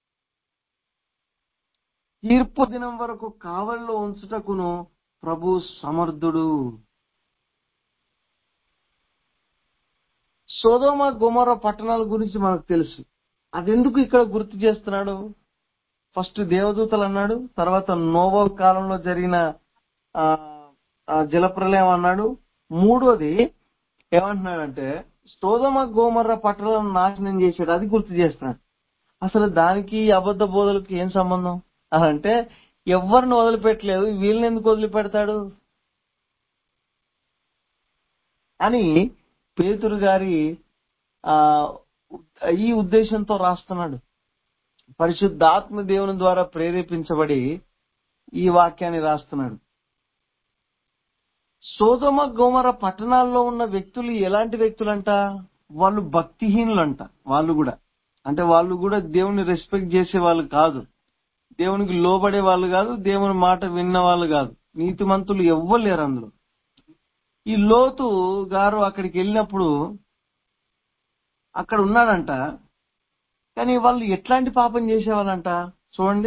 తీర్పు దినం వరకు కావలిలో ఉంచుటకును ప్రభు సమర్థుడు సోదోమ గుమర పట్టణాల గురించి మనకు తెలుసు అదెందుకు ఇక్కడ గుర్తు చేస్తున్నాడు ఫస్ట్ దేవదూతలు అన్నాడు తర్వాత నోవో కాలంలో జరిగిన ఆ ఆ జలప్రలయం అన్నాడు మూడోది ఏమంటున్నాడంటే సోదమ గోమర్ర పట్టణాలను నాశనం చేశాడు అది గుర్తు చేస్తున్నాడు అసలు దానికి అబద్ధ బోధలకు ఏం సంబంధం అంటే ఎవరిని వదిలిపెట్టలేదు వీళ్ళని ఎందుకు వదిలిపెడతాడు అని పేతురు గారి ఆ ఈ ఉద్దేశంతో రాస్తున్నాడు పరిశుద్ధాత్మ దేవుని ద్వారా ప్రేరేపించబడి ఈ వాక్యాన్ని రాస్తున్నాడు సోదమ గోమర పట్టణాల్లో ఉన్న వ్యక్తులు ఎలాంటి వ్యక్తులంట వాళ్ళు భక్తిహీనులంట వాళ్ళు కూడా అంటే వాళ్ళు కూడా దేవుని రెస్పెక్ట్ చేసే వాళ్ళు కాదు దేవునికి లోబడే వాళ్ళు కాదు దేవుని మాట విన్న వాళ్ళు కాదు నీతిమంతులు ఎవ్వరు లేరు అందులో ఈ లోతు గారు అక్కడికి వెళ్ళినప్పుడు అక్కడ ఉన్నాడంట కానీ వాళ్ళు ఎట్లాంటి పాపం చేసేవాళ్ళంట చూడండి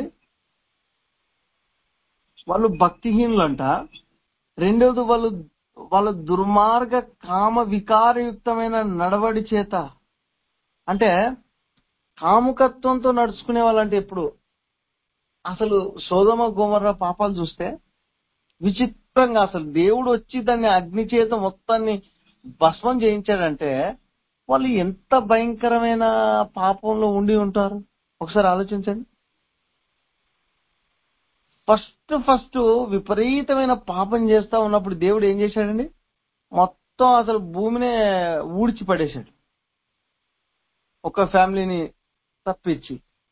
వాళ్ళు భక్తిహీనులంట రెండవది వాళ్ళు వాళ్ళ దుర్మార్గ కామ వికారయుక్తమైన నడవడి చేత అంటే కాముకత్వంతో నడుచుకునే వాళ్ళంటే ఎప్పుడు అసలు సోదమ గోమర్ర పాపాలు చూస్తే విచిత్రంగా అసలు దేవుడు వచ్చి దాన్ని అగ్ని చేత మొత్తాన్ని భస్మం చేయించాడంటే వాళ్ళు ఎంత భయంకరమైన పాపంలో ఉండి ఉంటారు ఒకసారి ఆలోచించండి ఫస్ట్ ఫస్ట్ విపరీతమైన పాపం చేస్తా ఉన్నప్పుడు దేవుడు ఏం చేశాడండి మొత్తం అసలు భూమినే ఊడ్చి పడేశాడు ఒక ఫ్యామిలీని తప్పించి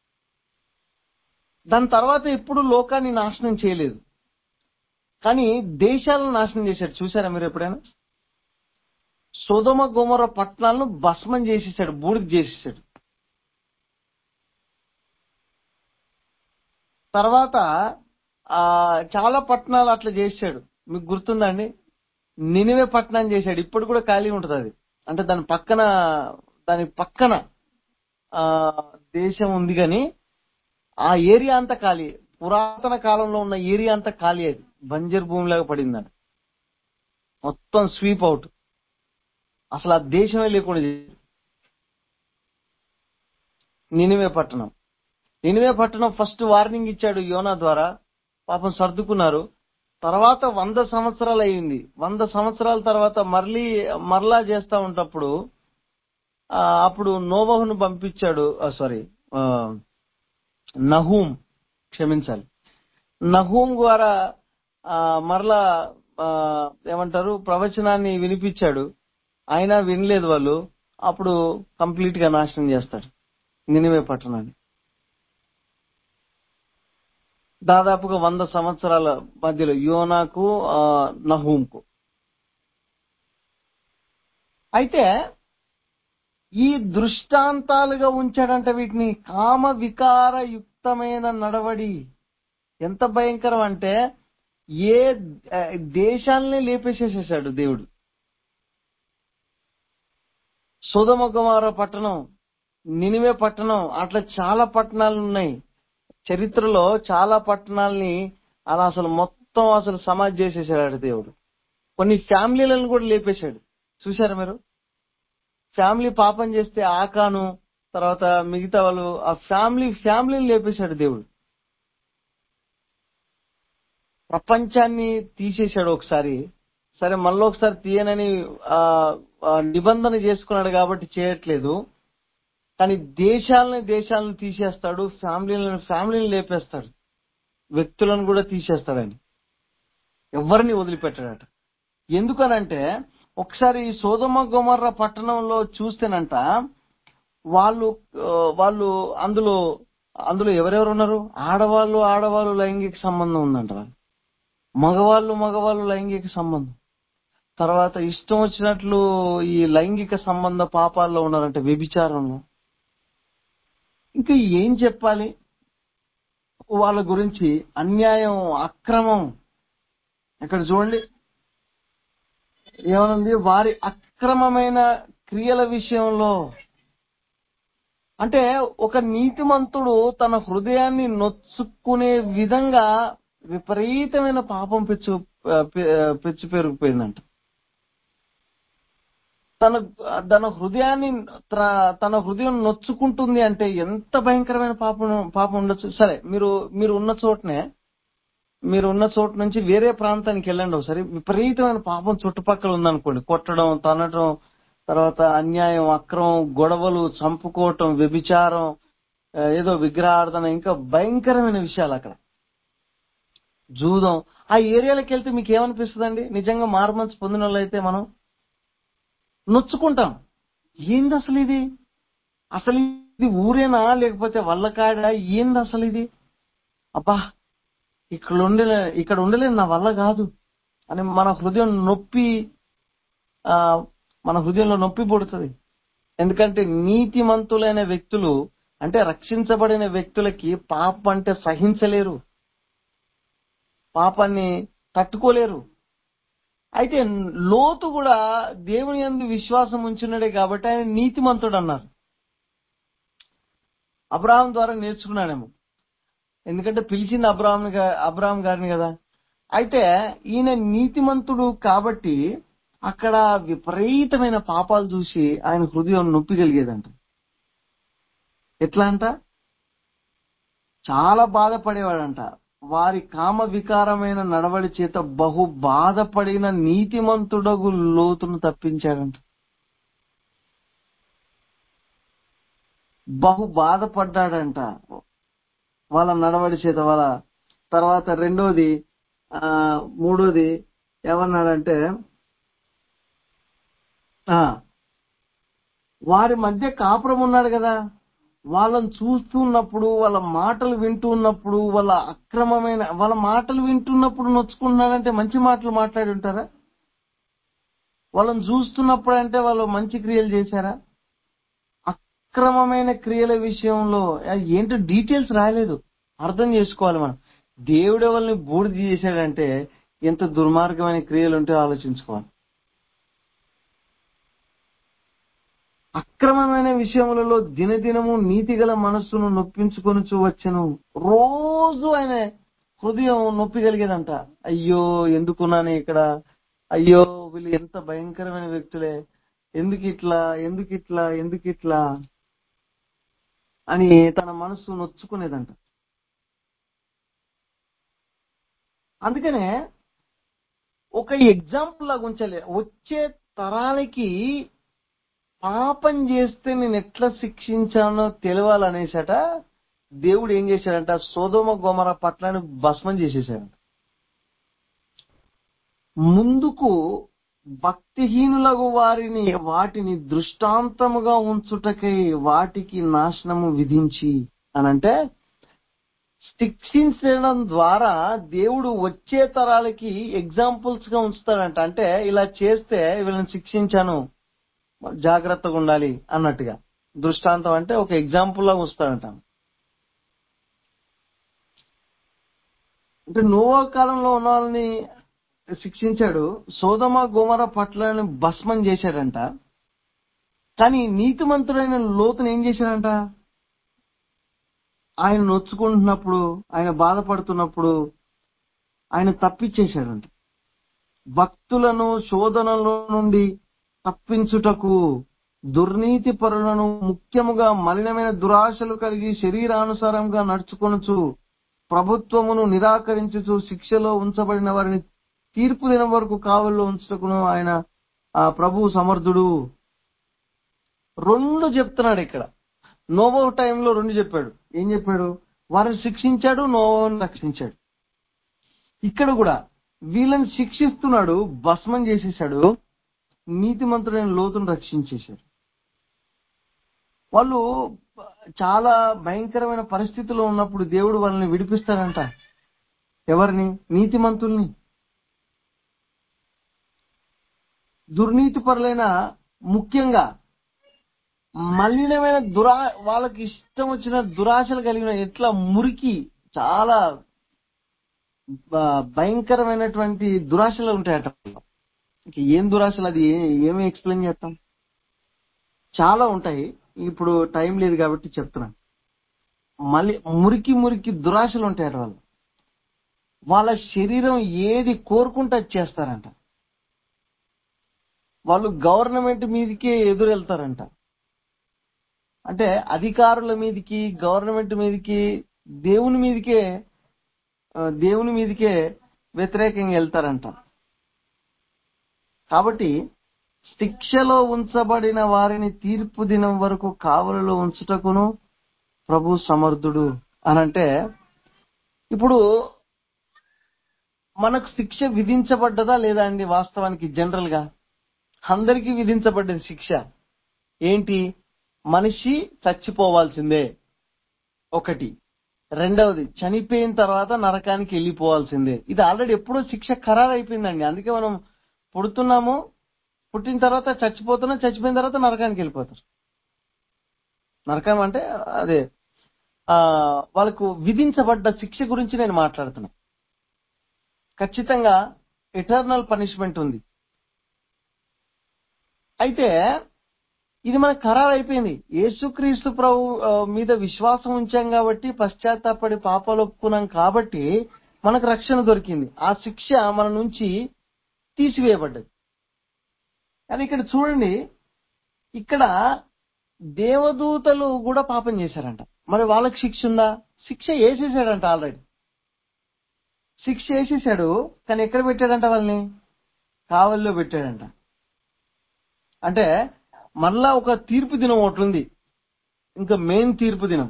దాని తర్వాత ఎప్పుడు లోకాన్ని నాశనం చేయలేదు కానీ దేశాలను నాశనం చేశాడు చూసారా మీరు ఎప్పుడైనా సుధమ గుమర పట్టణాలను భస్మం చేసేసాడు బూడిద చేసేసాడు తర్వాత ఆ చాలా పట్టణాలు అట్లా చేశాడు మీకు గుర్తుందండి నినివే పట్టణం చేశాడు ఇప్పుడు కూడా ఖాళీ ఉంటుంది అది అంటే దాని పక్కన దాని పక్కన ఆ దేశం ఉంది కానీ ఆ ఏరియా అంతా ఖాళీ పురాతన కాలంలో ఉన్న ఏరియా అంతా ఖాళీ అది బంజర్ భూమిలాగా పడిందని మొత్తం స్వీప్ అవుట్ అసలు ఆ దేశమే లేకుండా చేశాడు. నినివే పట్టణం నినివే పట్టణం ఫస్ట్ వార్నింగ్ ఇచ్చాడు యోనా ద్వారా పాపం సర్దుకున్నారు తర్వాత వంద సంవత్సరాలు అయింది వంద సంవత్సరాల తర్వాత మరలి మరలా చేస్తా ఉంటప్పుడు ఆ, అప్పుడు నోవహును పంపించాడు సారీ నహూం క్షమించాలి నహూం ద్వారా ఆ, మరలా ఆ, ఏమంటారు ప్రవచనాన్ని వినిపించాడు అయినా వినలేదు వాళ్ళు అప్పుడు కంప్లీట్ గా నాశనం చేస్తాడు నినివే పట్టణాన్ని దాదాపుగా వంద సంవత్సరాల మధ్యలో యోనాకు ఆ, నహూంకు అయితే ఈ దృష్టాంతాలుగా ఉంచాడంట వీటిని కామ వికార యుక్తమైన నడవడి ఎంత భయంకరం అంటే ఏ ఆ, దేశాల్ని లేపేసేసేసాడు దేవుడు సుధమకుమార పట్టణం నినివే పట్టణం అట్లా చాలా పట్టణాలు ఉన్నాయి చరిత్రలో చాలా పట్టణాలని అలా అసలు మొత్తం అసలు సమాజ్ చేసేసాడు దేవుడు కొన్ని ఫ్యామిలీలను కూడా లేపేశాడు చూసారా మీరు ఫ్యామిలీ పాపం చేస్తే ఆకాను తర్వాత మిగతా వాళ్ళు ఆ ఫ్యామిలీ ఫ్యామిలీని లేపేశాడు దేవుడు ప్రపంచాన్ని తీసేశాడు ఒకసారి సరే మళ్ళీ ఒకసారి తీయనని ఆ, ఆ, నిబంధన చేసుకున్నాడు కాబట్టి చేయట్లేదు కానీ దేశాలని దేశాలను తీసేస్తాడు ఫ్యామిలీలను ఫ్యామిలీని లేపేస్తాడు వ్యక్తులను కూడా తీసేస్తాడని ఎవరిని వదిలిపెట్టాడట ఎందుకనంటే ఒకసారి ఈ సోదమ గొమర్ర పట్టణంలో చూస్తేనంట వాళ్ళు ఆ, వాళ్ళు అందులో అందులో ఎవరెవరు ఉన్నారు ఆడవాళ్ళు ఆడవాళ్ళు లైంగిక సంబంధం ఉందంట వాళ్ళు మగవాళ్ళు మగవాళ్ళు లైంగిక సంబంధం తర్వాత ఇష్టం వచ్చినట్లు ఈ లైంగిక సంబంధ పాపాల్లో ఉన్నారంటే వ్యభిచారంలో ఇంకా ఏం చెప్పాలి వాళ్ళ గురించి అన్యాయం అక్రమం ఇక్కడ చూడండి ఏమనుంది వారి అక్రమమైన క్రియల విషయంలో అంటే ఒక నీతిమంతుడు తన హృదయాన్ని నొచ్చుకునే విధంగా విపరీతమైన పాపం పెచ్చు పె- పెచ్చు పెరిగిపోయిందంట తన తన హృదయాన్ని త్ర- తన హృదయం నొచ్చుకుంటుంది అంటే ఎంత భయంకరమైన పాపం పాపం ఉండొచ్చు సరే మీరు మీరు ఉన్న చోటనే మీరు ఉన్న చోట నుంచి వేరే ప్రాంతానికి వెళ్ళండి ఒకసారి విపరీతమైన పాపం చుట్టుపక్కల ఉందనుకోండి కొట్టడం తనడం తర్వాత అన్యాయం అక్రమం గొడవలు చంపుకోవటం వ్యభిచారం ఆ, ఏదో విగ్రహార్థన ఇంకా భయంకరమైన విషయాలు అక్కడ జూదం ఆ ఏరియాలకు వెళ్తే మీకు ఏమనిపిస్తుందండి నిజంగా మారుమనసు పొందిన వాళ్ళైతే మనం నొచ్చుకుంటాం ఏంది అసలు ఇది అసలు ఇది ఊరేనా లేకపోతే వల్లకాడ ఏంది అసలు ఇది అబ్బా ఇక్కడ ఉండలే ఇక్కడ ఉండలేదు నా వల్ల కాదు అని మన హృదయం నొప్పి ఆ మన హృదయంలో నొప్పి పుడుతుంది ఎందుకంటే నీతిమంతులైన వ్యక్తులు అంటే రక్షించబడిన వ్యక్తులకి పాపం అంటే సహించలేరు పాపాన్ని తట్టుకోలేరు అయితే లోతు కూడా దేవుని యందు విశ్వాసం ఉంచున్నాడే కాబట్టి ఆయన నీతిమంతుడు అన్నారు అబ్రాహం ద్వారా నేర్చుకున్నాడేమో ఎందుకంటే పిలిచింది అబ్రాహం అబ్రాహం గారిని కదా అయితే ఈయన నీతిమంతుడు కాబట్టి అక్కడ విపరీతమైన పాపాలు చూసి ఆయన హృదయం నొప్పి కలిగేదంట ఎట్లా అంట చాలా బాధపడేవాడంట వారి కామ వికారమైన నడవడి చేత బహు బాధపడిన నీతిమంతుడగు లోతును తప్పించాడంట బహు బాధపడ్డాడంట వాళ్ళ నడవడి చేత వాళ్ళ తర్వాత రెండోది ఆ మూడోది ఏమన్నాడంటే ఆ వారి మధ్య కాపురం ఉన్నాడు కదా వాళ్ళని చూస్తున్నప్పుడు వాళ్ళ మాటలు వింటున్నప్పుడు వాళ్ళ అక్రమమైన వాళ్ళ మాటలు వింటున్నప్పుడు నొచ్చుకుంటున్నాడంటే మంచి మాటలు మాట్లాడి ఉంటారా వాళ్ళని చూస్తున్నప్పుడు అంటే వాళ్ళు మంచి క్రియలు చేశారా అక్రమమైన క్రియల విషయంలో అది ఏంటో డీటెయిల్స్ రాయలేదు అర్థం చేసుకోవాలి మనం దేవుడు వాళ్ళని బూడిద చేశాడంటే ఎంత దుర్మార్గమైన క్రియలు ఉంటే ఆలోచించుకోవాలి అక్రమమైన విషయములలో దినదినము నీతిగల మనస్సును నొప్పించుకొనుచు వచ్చను రోజు ఆయన హృదయం నొప్పి కలిగేదంట అయ్యో ఎందుకున్నాను ఇక్కడ అయ్యో వీళ్ళు ఎంత భయంకరమైన వ్యక్తులే ఎందుకు ఇట్లా ఎందుకు ఇట్లా ఎందుకు ఇట్లా అని తన మనస్సు నొచ్చుకునేదంట అందుకనే ఒక ఎగ్జాంపుల్ లాగా ఉంచలే వచ్చే తరానికి పాపం చేస్తే నేను ఎట్లా శిక్షించానో తెలియాలనేసట దేవుడు ఏం చేశాడంట సోదోమ గోమర పట్లని భస్మం చేసేసాడంట ముందుకు భక్తిహీనులకు వారిని వాటిని దృష్టాంతముగా ఉంచుటకై వాటికి నాశనము విధించి అనంటే శిక్షించడం ద్వారా దేవుడు వచ్చే తరాలకి ఎగ్జాంపుల్స్ గా ఉంచుతాడంట అంటే ఇలా చేస్తే వీళ్ళని శిక్షించాను జాగ్రత్తగా ఉండాలి అన్నట్టుగా దృష్టాంతం అంటే ఒక ఎగ్జాంపుల్ లాగా ఉంచుతాడంట అంటే నోవా కాలంలో ఉన్న వాళ్ళని శిక్షించాడు సోదమ గోమర పట్లని భస్మం చేశాడంట కానీ నీతిమంతుడైన లోతుని ఏం చేశాడంట ఆయన నొచ్చుకుంటున్నప్పుడు ఆయన బాధపడుతున్నప్పుడు ఆయన తప్పించేశాడంట భక్తులను శోధనల నుండి తప్పించుటకు దుర్నీతి పరులను ముఖ్యముగా మలినమైన దురాశలు కలిగి శరీరానుసారంగా నడుచుకొనుచు ప్రభుత్వమును నిరాకరించుచు శిక్షలో ఉంచబడిన వారిని తీర్పు దినం వరకు కావల్లో ఉంచుటకును ఆయన ఆ ప్రభు సమర్థుడు రెండు చెప్తున్నాడు ఇక్కడ నోవో టైంలో రెండు చెప్పాడు ఏం చెప్పాడు వారిని శిక్షించాడు నోవోని రక్షించాడు ఇక్కడ కూడా వీళ్ళని శిక్షిస్తున్నాడు భస్మం చేసేసాడు నీతిమంతుడైన లోతును రక్షించేశాడు వాళ్ళు చాలా భయంకరమైన పరిస్థితిలో ఉన్నప్పుడు దేవుడు వాళ్ళని విడిపిస్తాడంట ఎవరిని నీతిమంతుల్ని దుర్నీతి పరులైన ముఖ్యంగా మలినమైన దురా వాళ్ళకి ఇష్టం వచ్చిన దురాశలు కలిగిన ఎట్లా మురికి చాలా బ- భయంకరమైనటువంటి దురాశలు ఉంటాయట ఇంక ఏం దురాశలు అది ఏ- ఏమి ఎక్స్ప్లెయిన్ చేస్తాం చాలా ఉంటాయి ఇప్పుడు టైం లేదు కాబట్టి చెప్తున్నాను మళ్ళీ మురికి మురికి దురాశలు ఉంటాయట వాళ్ళు వాళ్ళ శరీరం ఏది కోరుకుంటే అది చేస్తారంట వాళ్ళు గవర్నమెంట్ మీదకే ఎదురు వెళ్తారంట అంటే అధికారుల మీదకి గవర్నమెంట్ మీదకి దేవుని మీదకే ఆ, దేవుని మీదకే వ్యతిరేకంగా వెళ్తారంట కాబట్టి శిక్షలో ఉంచబడిన వారిని తీర్పు దినం వరకు కావలలో ఉంచుటకును ప్రభు సమర్థుడు అనంటే ఇప్పుడు మనకు శిక్ష విధించబడ్డదా లేదా అండి వాస్తవానికి జనరల్ గా అందరికీ విధించబడ్డది శిక్ష ఏంటి మనిషి చచ్చిపోవాల్సిందే ఒకటి రెండవది చనిపోయిన తర్వాత నరకానికి వెళ్ళిపోవాల్సిందే ఇది ఆల్రెడీ ఎప్పుడో శిక్ష ఖరారు అయిపోయిందండి అందుకే మనం పుడుతున్నాము పుట్టిన తర్వాత చచ్చిపోతున్నాం చచ్చిపోయిన తర్వాత నరకానికి వెళ్ళిపోతారు నరకం అంటే అదే ఆ వాళ్ళకు విధించబడ్డ శిక్ష గురించి నేను మాట్లాడుతున్నా ఖచ్చితంగా ఎటర్నల్ పనిష్మెంట్ ఉంది అయితే ఇది మనకు ఖరారు అయిపోయింది యేసుక్రీస్తు ప్రభు ఆ, మీద విశ్వాసం ఉంచాం కాబట్టి పశ్చాత్తాపడి పాపాలు ఒప్పుకున్నాం కాబట్టి మనకు రక్షణ దొరికింది ఆ శిక్ష మన నుంచి తీసివేయబడ్డది కానీ ఇక్కడ చూడండి ఇక్కడ దేవదూతలు కూడా పాపం చేశారంట మరి వాళ్ళకి శిక్ష ఉందా శిక్ష వేసేసాడంట ఆల్రెడీ శిక్ష వేసేసాడు కానీ ఎక్కడ పెట్టాడంట వాళ్ళని కావలిలో పెట్టాడంట అంటే మళ్ళా ఒక తీర్పు దినం ఒకటి ఉంది ఇంకా మెయిన్ తీర్పు దినం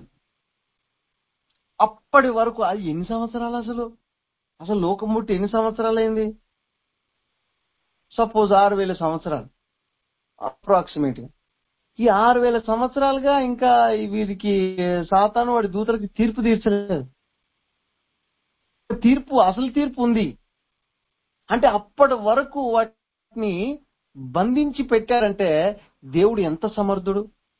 అప్పటి వరకు అది ఎన్ని సంవత్సరాలు అసలు అసలు లోకం పుట్టి ఎన్ని సంవత్సరాలు అయింది సపోజ్ ఆరు వేల సంవత్సరాలు అప్రాక్సిమేట్ గా ఈ ఆరు వేల సంవత్సరాలుగా ఇంకా ఈ వీరికి సాతాను వాడి దూతలకి తీర్పు తీర్చలేదు తీర్పు అసలు తీర్పు ఉంది అంటే అప్పటి వరకు వాటిని బంధించి పెట్టారంటే దేవుడు ఎంత సమర్థుడు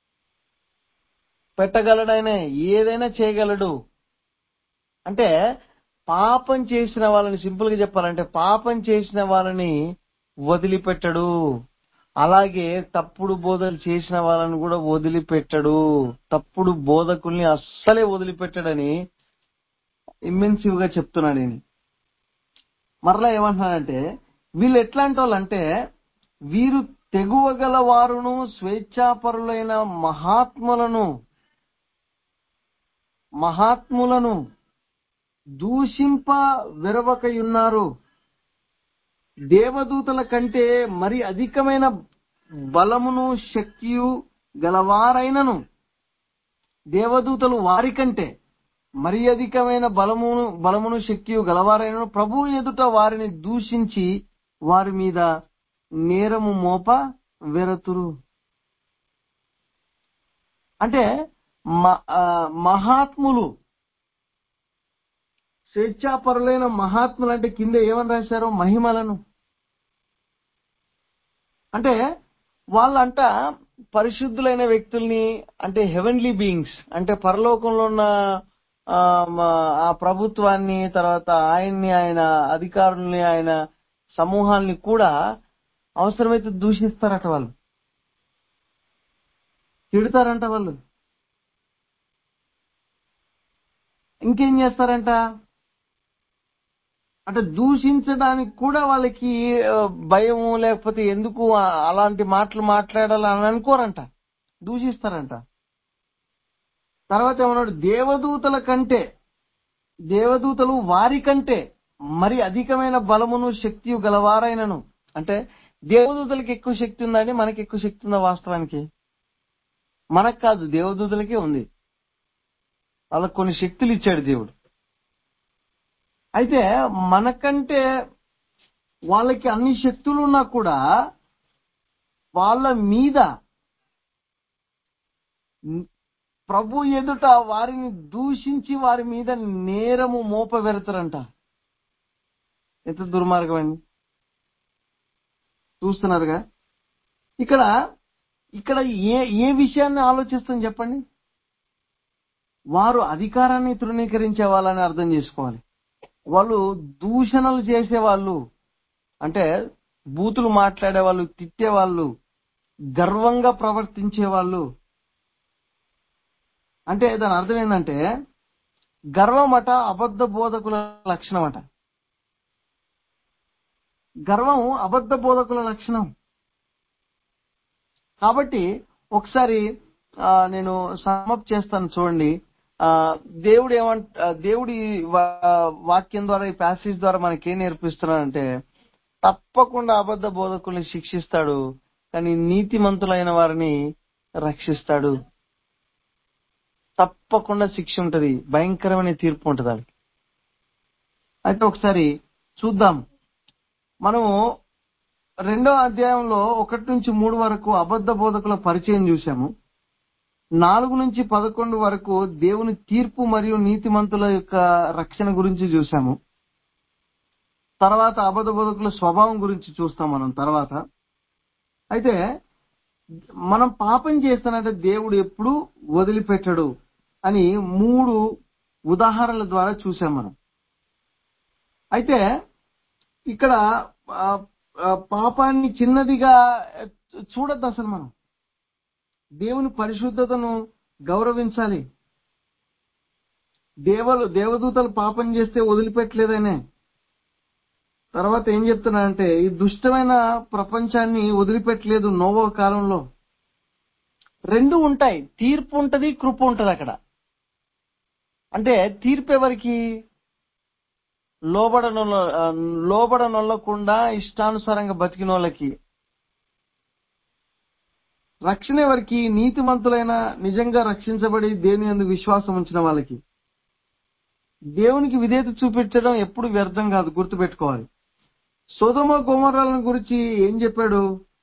పెట్టగలడైన ఏదైనా చేయగలడు అంటే పాపం చేసిన వాళ్ళని సింపుల్ గా చెప్పాలంటే పాపం చేసిన వాళ్ళని వదిలిపెట్టడు అలాగే తప్పుడు బోధలు చేసిన వాళ్ళని కూడా వదిలిపెట్టడు తప్పుడు బోధకుల్ని అస్సలే వదిలిపెట్టడని ఇమ్మెన్సివ్ గా చెప్తున్నాను నేను మరలా ఏమంటున్నానంటే వీళ్ళు ఎట్లాంటి వాళ్ళు అంటే వీరు తెగువగల వారును స్వేచ్ఛాపరులైన మహాత్ములను మహాత్ములను దూషింప విరవకయున్నారు దేవదూతల కంటే మరి అధికమైన బలమును శక్తియు గలవారైనను దేవదూతలు వారి కంటే మరి అధికమైన బలమును బలమును శక్తియు గలవారైనను ప్రభు ఎదుట వారిని దూషించి వారి మీద నేరము మోప వెరతురు అంటే మ- ఆ, మహాత్ములు స్వేచ్ఛాపరులైన మహాత్ములు అంటే కింద ఏమని రాశారు మహిమలను అంటే వాళ్ళంట పరిశుద్ధులైన వ్యక్తుల్ని అంటే హెవెన్లీ బీయింగ్స్ అంటే పరలోకంలో ఉన్న ఆ, మ- ఆ ప్రభుత్వాన్ని తర్వాత ఆయన్ని ఆయన అధికారుల్ని ఆయన సమూహాల్ని కూడా అవసరమైతే దూషిస్తారట వాళ్ళు తిడతారంట వాళ్ళు ఇంకేం చేస్తారంట అంటే దూషించడానికి కూడా వాళ్ళకి ఆ, భయము లేకపోతే ఎందుకు ఆ- అలాంటి మాటలు మాట్లాడాలని అనుకోరంట దూషిస్తారంట తర్వాత ఏమన్నాడు దేవదూతల కంటే దేవదూతలు వారి కంటే మరి అధికమైన బలమును శక్తి గలవారైనను అంటే దేవదూతలకి ఎక్కువ శక్తి ఉందండి మనకి ఎక్కువ శక్తి ఉందా వాస్తవానికి మనకు కాదు దేవదూతలకే ఉంది వాళ్ళకి కొన్ని శక్తులు ఇచ్చాడు దేవుడు అయితే మనకంటే వాళ్ళకి అన్ని శక్తులు ఉన్నా కూడా వాళ్ళ మీద ప్రభు ఎదుట వారిని దూషించి వారి మీద నేరము మోపబెడతారంట ఎంత దుర్మార్గం అండి చూస్తున్నారుగా ఇక్కడ ఇక్కడ ఏ ఏ విషయాన్ని ఆలోచిస్తాం చెప్పండి వారు అధికారాన్ని తృణీకరించే వాళ్ళని అర్థం చేసుకోవాలి వాళ్ళు దూషణలు చేసే వాళ్ళు అంటే బూతులు మాట్లాడే వాళ్ళు తిట్టే వాళ్ళు గర్వంగా ప్రవర్తించే వాళ్ళు అంటే దాని అర్థం ఏంటంటే గర్వం అట అబద్ధ బోధకుల లక్షణం అట గర్వం అబద్ధ బోధకుల లక్షణం కాబట్టి ఒకసారి ఆ, నేను సమప్ చేస్తాను చూడండి ఆ, దేవుడు ఏమంట ఆ, దేవుడి వా- వాక్యం ద్వారా ఈ ప్యాసేజ్ ద్వారా మనకి ఏం నేర్పిస్తున్నాడంటే తప్పకుండా అబద్ధ బోధకుల్ని శిక్షిస్తాడు కానీ నీతిమంతులైన వారిని రక్షిస్తాడు తప్పకుండా శిక్ష ఉంటది భయంకరమైన తీర్పు ఉంటది వాళ్ళకి అయితే ఒకసారి చూద్దాం మనము రెండో అధ్యాయంలో ఒకటి నుంచి మూడు వరకు అబద్ధ బోధకుల పరిచయం చూసాము నాలుగు నుంచి పదకొండు వరకు దేవుని తీర్పు మరియు నీతిమంతుల యొక్క రక్షణ గురించి చూసాము తర్వాత అబద్ధ బోధకుల స్వభావం గురించి చూస్తాం మనం తర్వాత అయితే మనం పాపం చేస్తానంటే దేవుడు ఎప్పుడు వదిలిపెట్టడు అని మూడు ఉదాహరణల ద్వారా చూసాం మనం అయితే ఇక్కడ ఆ, ఆ, పాపాన్ని చిన్నదిగా చూడద్దు అసలు మనం దేవుని పరిశుద్ధతను గౌరవించాలి దేవలు దేవదూతలు పాపం చేస్తే వదిలిపెట్టలేదనే తర్వాత ఏం చెప్తున్నానంటే ఈ దుష్టమైన ప్రపంచాన్ని వదిలిపెట్టలేదు నోవో కాలంలో రెండు ఉంటాయి తీర్పు ఉంటది కృప ఉంటది అక్కడ అంటే తీర్పు ఎవరికి లోబడనొల్ల ఆ, లోబడనొల్లకుండా ఇష్టానుసారంగా బతికిన వాళ్ళకి రక్షణ ఎవరికి నీతిమంతులైన నిజంగా రక్షించబడి దేవుని యందు విశ్వాసం ఉంచిన వాళ్ళకి దేవునికి విధేయత చూపించడం ఎప్పుడు వ్యర్థం కాదు గుర్తుపెట్టుకోవాలి సోదమ గుమరాలను గురించి ఏం చెప్పాడు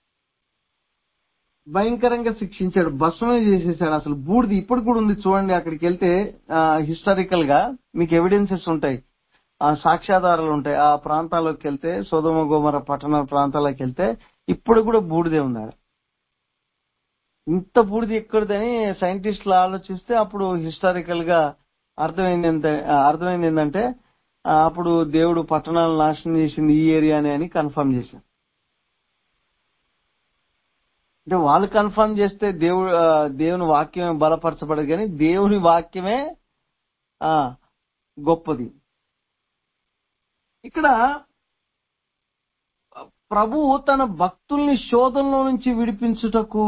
భయంకరంగా శిక్షించాడు భస్మమే చేసేసాడు అసలు బూడిది ఇప్పుడు కూడా ఉంది చూడండి అక్కడికి వెళ్తే హిస్టారికల్ గా మీకు ఎవిడెన్సెస్ ఉంటాయి ఆ సాక్ష్యాధారాలు ఉంటాయి ఆ ప్రాంతాల్లోకి వెళ్తే సోదమ గోమర పట్టణ ప్రాంతాలకు వెళ్తే ఇప్పుడు కూడా బూడిదే ఉంది ఆడ. ఇంత బూడిది ఎక్కడిదని సైంటిస్టులు ఆలోచిస్తే అప్పుడు హిస్టారికల్ గా అర్థమైంది ఎంత ఆ, అర్థమైంది ఏంటంటే ఆ, అప్పుడు దేవుడు పట్టణాలను నాశనం చేసింది ఈ ఏరియానే అని కన్ఫర్మ్ చేశారు అంటే వాళ్ళు కన్ఫర్మ్ చేస్తే దేవుడు ఆ, దేవుని వాక్యమే బలపరచబడదు కానీ దేవుని వాక్యమే ఆ గొప్పది ఇక్కడ ప్రభువు తన భక్తుల్ని శోధనలో నుంచి విడిపించుటకు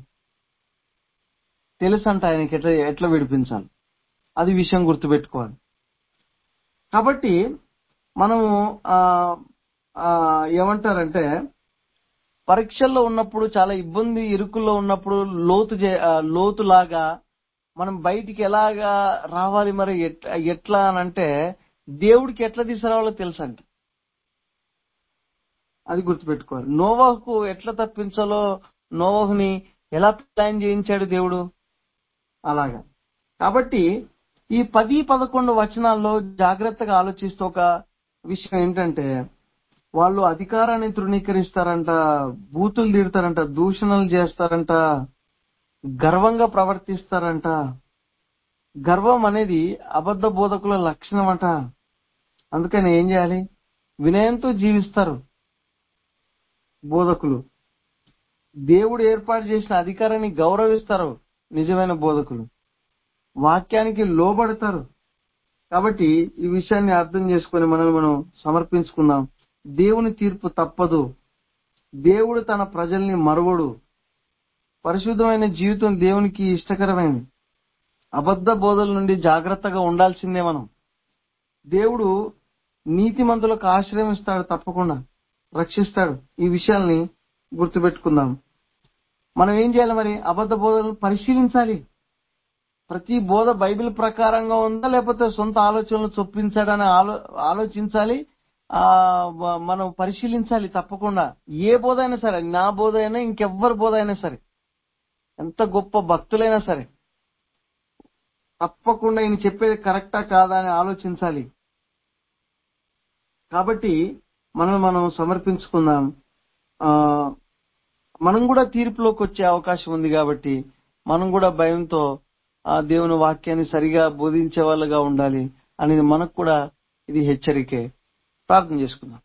తెలుసంట ఆయనకి ఎట్లా ఎట్లా విడిపించాలి అది విషయం గుర్తుపెట్టుకోవాలి కాబట్టి మనము ఆ ఆ, ఏమంటారంటే పరీక్షల్లో ఉన్నప్పుడు చాలా ఇబ్బంది ఇరుకుల్లో ఉన్నప్పుడు లోతు చే- ఆ, లోతులాగా మనం బయటికి ఎలాగా రావాలి మరి ఎట్లా ఎట్లా అని అంటే దేవుడికి ఎట్లా తీసుకురావాలో తెలుసంట అది గుర్తుపెట్టుకోవాలి నోవాహుకు ఎట్లా తప్పించాలో నోవాహుని ఎలా ప్లాన్ చేయించాడు దేవుడు అలాగా కాబట్టి ఈ పది పదకొండు వచనాల్లో జాగ్రత్తగా ఆలోచిస్తూ ఒక విషయం ఏంటంటే వాళ్ళు అధికారాన్ని తృణీకరిస్తారంట బూతులు తీరుతారంట దూషణలు చేస్తారంట గర్వంగా ప్రవర్తిస్తారంట గర్వం అనేది అబద్ధ బోధకుల లక్షణం అంట అందుకని ఏం చేయాలి వినయంతో జీవిస్తారు బోధకులు దేవుడు ఏర్పాటు చేసిన అధికారాన్ని గౌరవిస్తారు నిజమైన బోధకులు వాక్యానికి లోబడతారు కాబట్టి ఈ విషయాన్ని అర్థం చేసుకొని మనం మనం సమర్పించుకుందాం దేవుని తీర్పు తప్పదు దేవుడు తన ప్రజల్ని మరువడు పరిశుద్ధమైన జీవితం దేవునికి ఇష్టకరమైనది అబద్ధ బోధల నుండి జాగ్రత్తగా ఉండాల్సిందే మనం దేవుడు నీతిమంతులకు ఆశ్రయం ఇస్తాడు తప్పకుండా రక్షిస్తాడు ఈ విషయాల్ని గుర్తుపెట్టుకుందాం మనం ఏం చేయాలి మరి అబద్ధ బోధలను పరిశీలించాలి ప్రతి బోధ బైబిల్ ప్రకారంగా ఉందా లేకపోతే సొంత ఆలోచనలు చొప్పించాడని ఆలో ఆలోచించాలి ఆ వ- మనం పరిశీలించాలి తప్పకుండా ఏ బోధ అయినా సరే నా బోధ అయినా ఇంకెవ్వరి బోధ అయినా సరే ఎంత గొప్ప భక్తులైనా సరే తప్పకుండా ఈయన చెప్పేది కరెక్టా కాదా అని ఆలోచించాలి కాబట్టి మనం మనం సమర్పించుకుందాం ఆ మనం కూడా తీర్పులోకి వచ్చే అవకాశం ఉంది కాబట్టి మనం కూడా భయంతో ఆ దేవుని వాక్యాన్ని సరిగా బోధించే వాళ్ళగా ఉండాలి అనేది మనకు కూడా ఇది హెచ్చరికే ప్రార్థన చేసుకుందాం